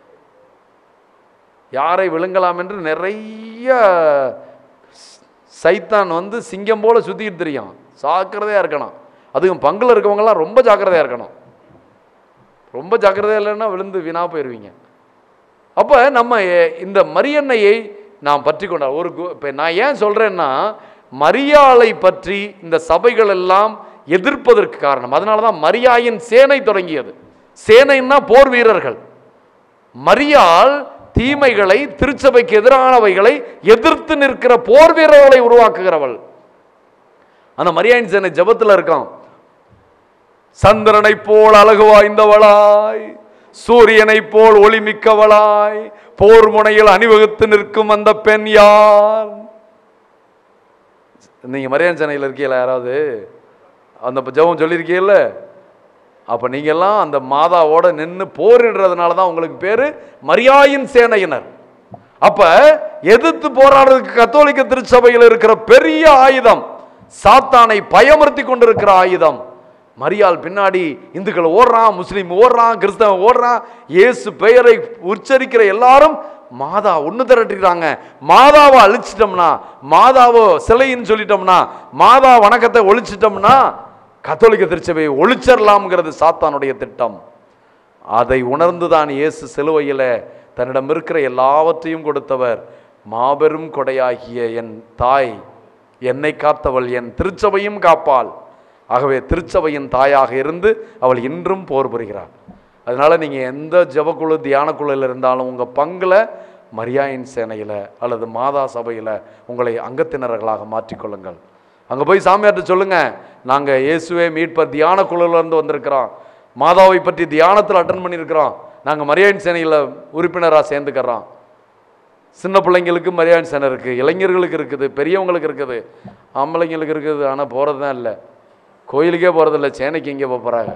யாரை விழுங்கலாம் என்று நிறைய சைத்தான் வந்து சிங்கம் போல சுற்றிக்கிட்டு தெரியும் ஜாக்கிரதையாக இருக்கணும் அதுவும் பங்கில் இருக்கவங்கலாம் ரொம்ப ஜாக்கிரதையாக இருக்கணும் ரொம்ப ஜாக்கிரதையாக இல்லைன்னா விழுந்து வீணா போயிடுவீங்க அப்போ நம்ம எ- இந்த மரியன்னையை நாம் பற்றி கொண்டால் ஒரு இப்போ நான் ஏன் சொல்கிறேன்னா மரியாளை பற்றி இந்த சபைகள் எல்லாம் எதிர்ப்பதற்கு காரணம் அதனால தான் மரியாயின் சேனை தொடங்கியது சேனைன்னா போர் வீரர்கள் மரியாள் தீமைகளை திருச்சபைக்கு எதிரானவைகளை எதிர்த்து நிற்கிற போர் வீரர்களை உருவாக்குகிறவள் அந்த மரியாயின் சேனை ஜெபத்துல இருக்கான் சந்திரனைப் போல் அழகு வாய்ந்தவளாய் சூரியனைப் போல் ஒளிமிக்கவளாய் போர் முனையில் அணிவகுத்து நிற்கும் அந்த பெண் யார் நீங்க மரியான் சேனையில் இருக்கீங்களா யாராவது அந்த ஜெபம் சொல்லியிருக்கீங்கல்ல அப்போ நீங்கள்லாம் அந்த மாதாவோட நின்று போரிடுறதுனால தான் உங்களுக்கு பேர் மரியாயின் சேனையினர் அப்ப எதிர்த்து போராடுறதுக்கு கத்தோலிக்க திருச்சபையில் இருக்கிற பெரிய ஆயுதம் சாத்தானை பயமுறுத்தி கொண்டிருக்கிற ஆயுதம் மரியாள் பின்னாடி இந்துக்கள் ஓடுறான் முஸ்லீம் ஓடுறான் கிறிஸ்தவன் ஓடுறான் இயேசு பெயரை உச்சரிக்கிற எல்லாரும் மாதா ஒன்று திரட்டிக்கிறாங்க மாதாவை அழிச்சிட்டோம்னா மாதாவோ சிலைன்னு சொல்லிட்டோம்னா மாதா வணக்கத்தை ஒழிச்சிட்டோம்னா கத்தோலிக்க திருச்சபையை ஒழிச்சிடலாம்ங்கிறது சாத்தானுடைய திட்டம் அதை உணர்ந்துதான் இயேசு சிலுவையில் தன்னிடம் இருக்கிற எல்லாவற்றையும் கொடுத்தவர் மாபெரும் கொடையாகிய என் தாய் என்னை காத்தவள் என் திருச்சபையும் காப்பாள் ஆகவே திருச்சபையின் தாயாக இருந்து அவள் இன்றும் போர் புரிகிறாள் அதனால நீங்கள் எந்த ஜபக்குழு தியானக்குழுவில் இருந்தாலும் உங்கள் பங்கில் மரியாயின் சேனையில் அல்லது மாதா சபையில் உங்களை அங்கத்தினர்களாக மாற்றிக்கொள்ளுங்கள் அங்கே போய் சாமியார்ட்ட சொல்லுங்க நாங்கள் இயேசுவே மீட்பர் தியான குழுவிலேருந்து வந்திருக்கிறோம் மாதாவை பற்றி தியானத்தில் அட்டன் பண்ணியிருக்கிறோம் நாங்கள் மரியாயின் சேனையில் உறுப்பினராக சேர்ந்துக்கிறோம் சின்ன பிள்ளைங்களுக்கு மரியாதை சேனை இருக்குது இளைஞர்களுக்கு இருக்குது பெரியவங்களுக்கு இருக்குது ஆம்பளைங்களுக்கு இருக்குது ஆனால் போகிறது தான் இல்லை கோயிலுக்கே போகிறதில்ல சேனைக்கு எங்கே போகிறாங்க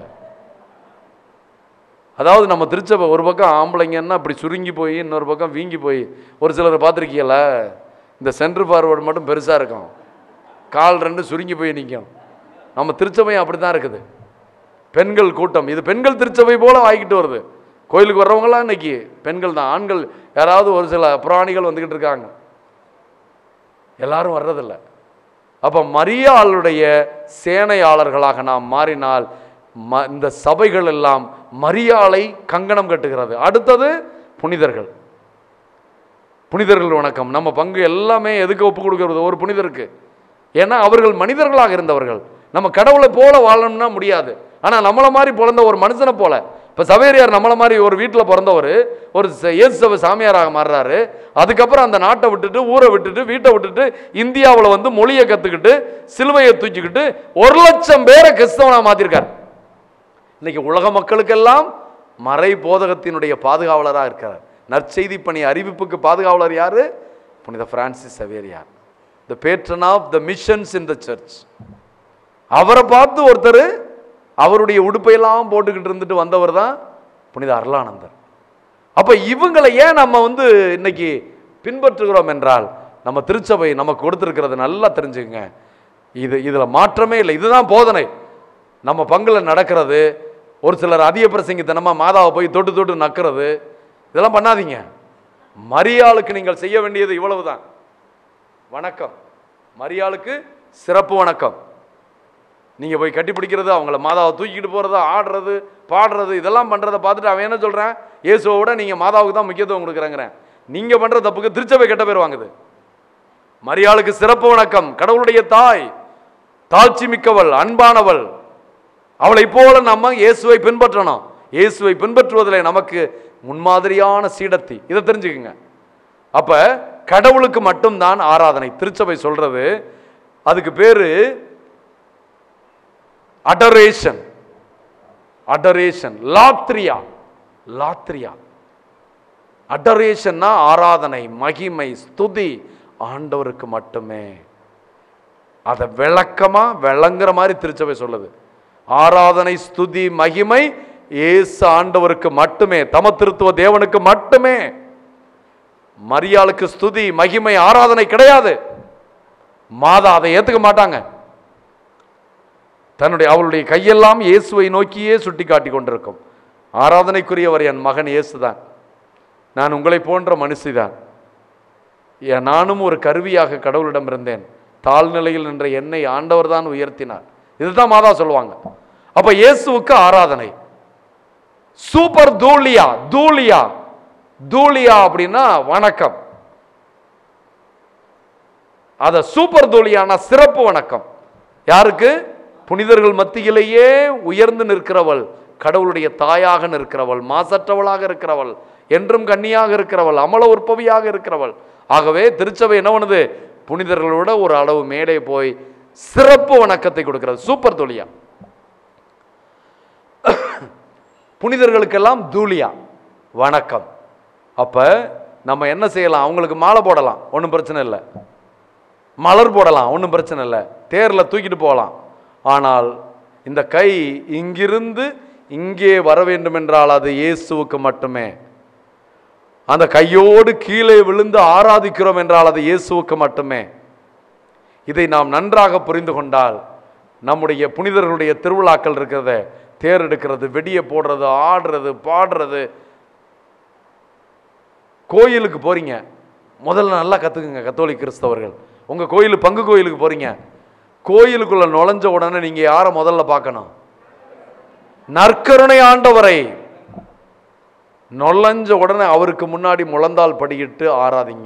அதாவது நம்ம திருச்சபை ஒரு பக்கம் ஆம்பளைங்கன்னா அப்படி சுருங்கி போய் இன்னொரு பக்கம் வீங்கி போய் ஒரு சிலர் பார்த்துருக்கீங்கள இந்த சென்ட்ரு ஃபார்வர்டு மட்டும் பெருசாக இருக்கும் கால் ரெண்டு சுருங்கி போய் நிற்கும் நம்ம திருச்சபையும் அப்படி தான் இருக்குது பெண்கள் கூட்டம் இது பெண்கள் திருச்சபை போல ஆகிக்கிட்டு வருது கோயிலுக்கு வர்றவங்களாம் இன்னைக்கு பெண்கள் தான் ஆண்கள் யாராவது ஒரு சில புராணிகள் வந்துக்கிட்டு இருக்காங்க எல்லாரும் வர்றதில்ல அப்போ மரியாளுடைய சேனையாளர்களாக நாம் மாறினால் ம இந்த சபைகள் எல்லாம் மரியாளை கங்கணம் கட்டுகிறது அடுத்தது புனிதர்கள் புனிதர்கள் வணக்கம் நம்ம பங்கு எல்லாமே எதுக்கு ஒப்பு கொடுக்கறது ஒரு புனிதருக்கு ஏன்னா அவர்கள் மனிதர்களாக இருந்தவர்கள் நம்ம கடவுளை போல வாழணும்னா முடியாது ஆனால் நம்மளை மாதிரி பிறந்த ஒரு மனுஷனை போல இப்போ சவேரியார் நம்மளை மாதிரி ஒரு வீட்டில் பிறந்தவர் ஒரு ச- இயேசு சபை சாமியாராக மாறுறாரு அதுக்கப்புறம் அந்த நாட்டை விட்டுட்டு ஊரை விட்டுட்டு வீட்டை விட்டுட்டு இந்தியாவில் வந்து மொழியை கற்றுக்கிட்டு சிலுவையை தூக்கிக்கிட்டு ஒரு லட்சம் பேரை கிறிஸ்தவனாக மாற்றிருக்கார் இன்னைக்கு உலக மக்களுக்கெல்லாம் மறை போதகத்தினுடைய பாதுகாவலராக இருக்கிறார் நற்செய்தி பணி அறிவிப்புக்கு பாதுகாவலர் யாரு புனித பிரான்சிஸ் சவேரியார் the patron of the missions in the church அவரை பார்த்து ஒருத்தர் அவருடைய உடுப்பையெல்லாம் போட்டுக்கிட்டு இருந்துட்டு வந்தவர் தான் புனித அருளானந்தர் அப்போ இவங்களை ஏன் நம்ம வந்து இன்னைக்கு பின்பற்றுகிறோம் என்றால் நம்ம திருச்சபை நமக்கு கொடுத்துருக்கிறது நல்லா தெரிஞ்சுக்கங்க இது இதில் மாற்றமே இல்லை இதுதான் போதனை நம்ம பங்கில் நடக்கிறது ஒரு சிலர் அதிக பிரசங்கித்தனமாக மாதாவை போய் தொட்டு தொட்டு நக்கிறது இதெல்லாம் பண்ணாதீங்க மரியாளுக்கு நீங்கள் செய்ய வேண்டியது இவ்வளவுதான் வணக்கம் மரியாளுக்கு சிறப்பு வணக்கம் நீங்கள் போய் கட்டி பிடிக்கிறது அவங்கள மாதாவை தூக்கிட்டு போகிறது ஆடுறது பாடுறது இதெல்லாம் பண்ணுறதை பார்த்துட்டு அவன் என்ன சொல்கிறேன் இயேசுவை விட நீங்கள் மாதாவுக்கு தான் முக்கியத்துவம் கொடுக்குறேங்கிறேன் நீங்கள் பண்ணுற தப்புக்கு திருச்சபை கெட்ட பேர் வாங்குது மரியாளுக்கு சிறப்பு வணக்கம் கடவுளுடைய தாய் தாழ்ச்சி மிக்கவள் அன்பானவள் அவளை போல நம்ம இயேசுவை பின்பற்றணும் இயேசுவை பின்பற்றுவதில் நமக்கு முன்மாதிரியான சீடத்தி இதை தெரிஞ்சுக்குங்க அப்ப கடவுளுக்கு மட்டும்தான் ஆராதனை திருச்சபை சொல்றது அதுக்கு பேரு அடரேஷன் அடரேஷன் லாத்ரியா லாத்ரியா அடரேஷன்னா ஆராதனை மகிமை ஸ்துதி ஆண்டவருக்கு மட்டுமே அதை விளக்கமா விளங்குற மாதிரி திருச்சபை சொல்லுது ஆராதனை ஸ்துதி மகிமை இயேசு ஆண்டவருக்கு மட்டுமே தம திருத்துவ தேவனுக்கு மட்டுமே மரியாளுக்கு ஸ்துதி மகிமை ஆராதனை கிடையாது மாதா அதை ஏத்துக்க மாட்டாங்க தன்னுடைய அவளுடைய கையெல்லாம் இயேசுவை நோக்கியே சுட்டி காட்டி கொண்டிருக்கும் ஆராதனைக்குரியவர் என் மகன் இயேசுதான் நான் உங்களை போன்ற மனுஷிதான் என் நானும் ஒரு கருவியாக கடவுளிடம் இருந்தேன் தாழ்நிலையில் நின்ற என்னை ஆண்டவர் தான் உயர்த்தினார் இதுதான் மாதா சொல்லுவாங்க அப்ப இயேசுவுக்கு ஆராதனை சூப்பர் தூளியா தூளியா தூளியா அப்படின்னா வணக்கம் அத சூப்பர் தூளியானா சிறப்பு வணக்கம் யாருக்கு புனிதர்கள் மத்தியிலேயே உயர்ந்து நிற்கிறவள் கடவுளுடைய தாயாக நிற்கிறவள் மாசற்றவளாக இருக்கிறவள் என்றும் கன்னியாக இருக்கிறவள் அமல உற்பவியாக இருக்கிறவள் ஆகவே திருச்சபை என்ன பண்ணுது புனிதர்களோட ஒரு அளவு மேலே போய் சிறப்பு வணக்கத்தை கொடுக்கிறது சூப்பர் தூளியா புனிதர்களுக்கெல்லாம் தூளியா வணக்கம் அப்ப நம்ம என்ன செய்யலாம் அவங்களுக்கு மாலை போடலாம் ஒன்றும் பிரச்சனை இல்லை மலர் போடலாம் ஒன்றும் பிரச்சனை இல்லை தேரில் தூக்கிட்டு போகலாம் ஆனால் இந்த கை இங்கிருந்து இங்கே வர வேண்டும் என்றால் அது இயேசுவுக்கு மட்டுமே அந்த கையோடு கீழே விழுந்து ஆராதிக்கிறோம் என்றால் அது இயேசுவுக்கு மட்டுமே இதை நாம் நன்றாக புரிந்து கொண்டால் நம்முடைய புனிதர்களுடைய திருவிழாக்கள் இருக்கிறத தேர் எடுக்கிறது வெடியை போடுறது ஆடுறது பாடுறது கோயிலுக்கு போறீங்க முதல்ல நல்லா கத்துக்குங்க கத்தோலிக் கிறிஸ்தவர்கள் உங்க கோயில் பங்கு கோயிலுக்கு போறீங்க கோயிலுக்குள்ள நுழைஞ்ச உடனே நீங்க யாரை முதல்ல பார்க்கணும் நற்கருணை ஆண்டவரை நுழைஞ்ச உடனே அவருக்கு முன்னாடி முழந்தால் படியிட்டு ஆராதிங்க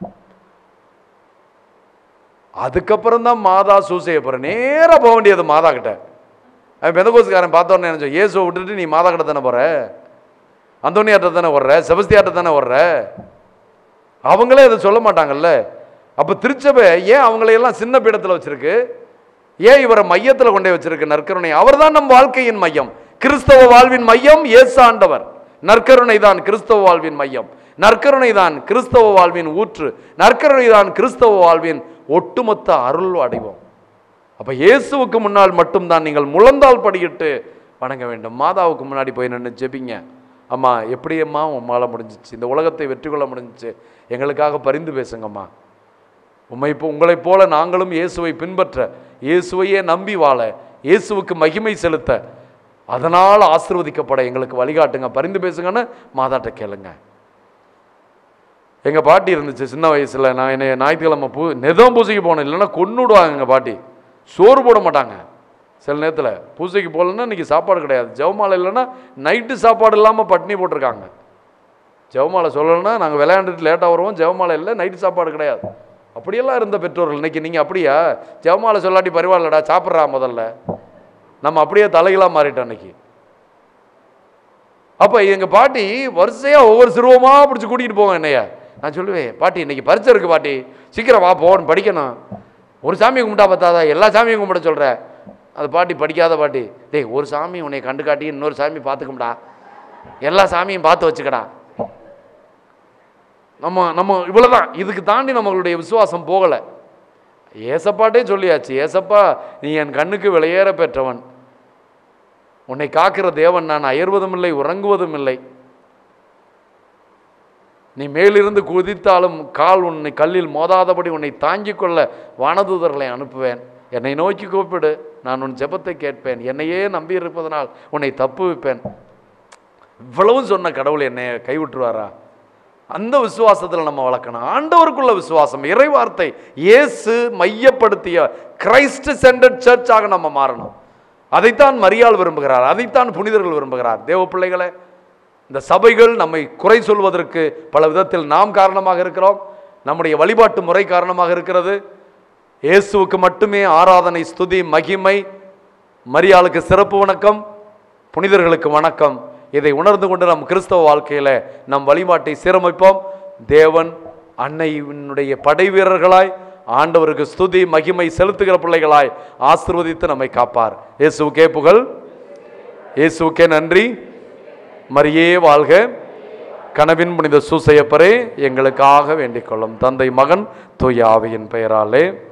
அதுக்கப்புறம் தான் மாதா சூசைய போற நேரா போக வேண்டியது மாதா கிட்ட அவன் பெந்தகோஸ்காரன் பார்த்தோன்னே நினைச்சோம் இயேசுவை விட்டுட்டு நீ மாதா கிட்ட தானே போற அந்தோனியாட்ட தானே வர்ற செபஸ்தியாட்ட தானே வர்ற அவங்களே அதை சொல்ல மாட்டாங்கல்ல அப்போ திருச்சபை ஏன் அவங்களையெல்லாம் சின்ன பீடத்தில் வச்சிருக்கு ஏன் இவரை மையத்தில் கொண்டே வச்சிருக்கு நற்கருணை அவர்தான் நம் வாழ்க்கையின் மையம் கிறிஸ்தவ வாழ்வின் மையம் இயேசு ஆண்டவர் நற்கருணை தான் கிறிஸ்தவ வாழ்வின் மையம் நற்கருணை தான் கிறிஸ்தவ வாழ்வின் ஊற்று நற்கருணை தான் கிறிஸ்தவ வாழ்வின் ஒட்டுமொத்த அருள் அடைவோம் அப்ப இயேசுவுக்கு முன்னால் மட்டும்தான் நீங்கள் முழந்தால் படியிட்டு வணங்க வேண்டும் மாதாவுக்கு முன்னாடி போய் நின்று ஜெபிங்க அம்மா எப்படியம்மா உம்மால முடிஞ்சிச்சு இந்த உலகத்தை வெற்றி கொள்ள முடிஞ்சிச்சு எங்களுக்காக பரிந்து பேசுங்கம்மா உம்மை இப்போ உங்களைப் போல நாங்களும் இயேசுவை பின்பற்ற இயேசுவையே நம்பி வாழ இயேசுவுக்கு மகிமை செலுத்த அதனால் ஆசீர்வதிக்கப்பட எங்களுக்கு வழிகாட்டுங்க பரிந்து பேசுங்கன்னு மாதாட்ட கேளுங்க எங்கள் பாட்டி இருந்துச்சு சின்ன வயசில் நான் என்னை ஞாயிற்றுக்கிழமை பூ நெதம் பூசைக்கு போனேன் இல்லைன்னா கொன்னுடுவாங்க எங்கள் பாட்டி சோறு போட மாட்டாங்க சில நேரத்தில் பூசைக்கு போகலன்னா இன்றைக்கி சாப்பாடு கிடையாது ஜெவமாலை இல்லைன்னா நைட்டு சாப்பாடு இல்லாமல் பட்னி போட்டிருக்காங்க ஜெவமாலை சொல்லலைன்னா நாங்கள் விளையாண்டுட்டு லேட்டாக வருவோம் ஜெவமாலை இல்லை நைட்டு சாப்பாடு கிடையாது அப்படியெல்லாம் இருந்த பெற்றோர்கள் இன்னைக்கு நீங்கள் அப்படியா ஜெவமாலை சொல்லாட்டி பரவாயில்லடா சாப்பிட்றா முதல்ல நம்ம அப்படியே தலைகளாக மாறிட்டோம் இன்னைக்கு அப்போ எங்கள் பாட்டி வரிசையாக ஒவ்வொரு சிறுவமாக பிடிச்சி கூட்டிகிட்டு போவோம் என்னைய நான் சொல்லுவேன் பாட்டி இன்னைக்கு பரிச்சை இருக்கு பாட்டி சீக்கிரம் வா போகணும் படிக்கணும் ஒரு சாமியை கும்பிட்டா பார்த்தாதா எல்லா சாமியும் கும்பிட சொல்கிற அது பாட்டி படிக்காத பாட்டி டேய் ஒரு சாமி உன்னை கண்டு காட்டி இன்னொரு சாமி பார்த்துக்கும்டா எல்லா சாமியும் பார்த்து வச்சுக்கடா நம்ம நம்ம இவ்வளவுதான் இதுக்கு தாண்டி நம்மளுடைய விசுவாசம் போகலை ஏசப்பாட்டே சொல்லியாச்சு ஏசப்பா நீ என் கண்ணுக்கு விளையேற பெற்றவன் உன்னை காக்கிற தேவன் நான் அயர்வதும் இல்லை உறங்குவதும் இல்லை நீ மேலிருந்து குதித்தாலும் கால் உன்னை கல்லில் மோதாதபடி உன்னை தாங்கிக் கொள்ள வானதூதர்களை அனுப்புவேன் என்னை நோக்கி கூப்பிடு நான் உன் ஜெபத்தை கேட்பேன் என்னையே நம்பி இருப்பதனால் உன்னை தப்புவிப்பேன் இவ்வளவும் சொன்ன கடவுள் என்னை கைவிட்டுருவாரா அந்த விசுவாசத்தில் நம்ம வளர்க்கணும் ஆண்டவருக்குள்ள விசுவாசம் இறைவார்த்தை இயேசு மையப்படுத்திய கிரைஸ்ட் சென்டர்ட் சர்ச்சாக நம்ம மாறணும் அதைத்தான் மரியாள் விரும்புகிறார் அதைத்தான் புனிதர்கள் விரும்புகிறார் தேவ பிள்ளைகளே இந்த சபைகள் நம்மை குறை சொல்வதற்கு பல விதத்தில் நாம் காரணமாக இருக்கிறோம் நம்முடைய வழிபாட்டு முறை காரணமாக இருக்கிறது இயேசுவுக்கு மட்டுமே ஆராதனை ஸ்துதி மகிமை மரியாளுக்கு சிறப்பு வணக்கம் புனிதர்களுக்கு வணக்கம் இதை உணர்ந்து கொண்டு நம் கிறிஸ்தவ வாழ்க்கையில நம் வழிபாட்டை சீரமைப்போம் தேவன் அன்னையினுடைய படை வீரர்களாய் ஆண்டவருக்கு ஸ்துதி மகிமை செலுத்துகிற பிள்ளைகளாய் ஆசிர்வதித்து நம்மை காப்பார் இயேசுவுக்கே புகழ் இயேசுவுக்கே நன்றி மரியே வாழ்க கனவின் புனித சூசையப்பரே எங்களுக்காக வேண்டிக் கொள்ளும் தந்தை மகன் தூய ஆவியின் பெயராலே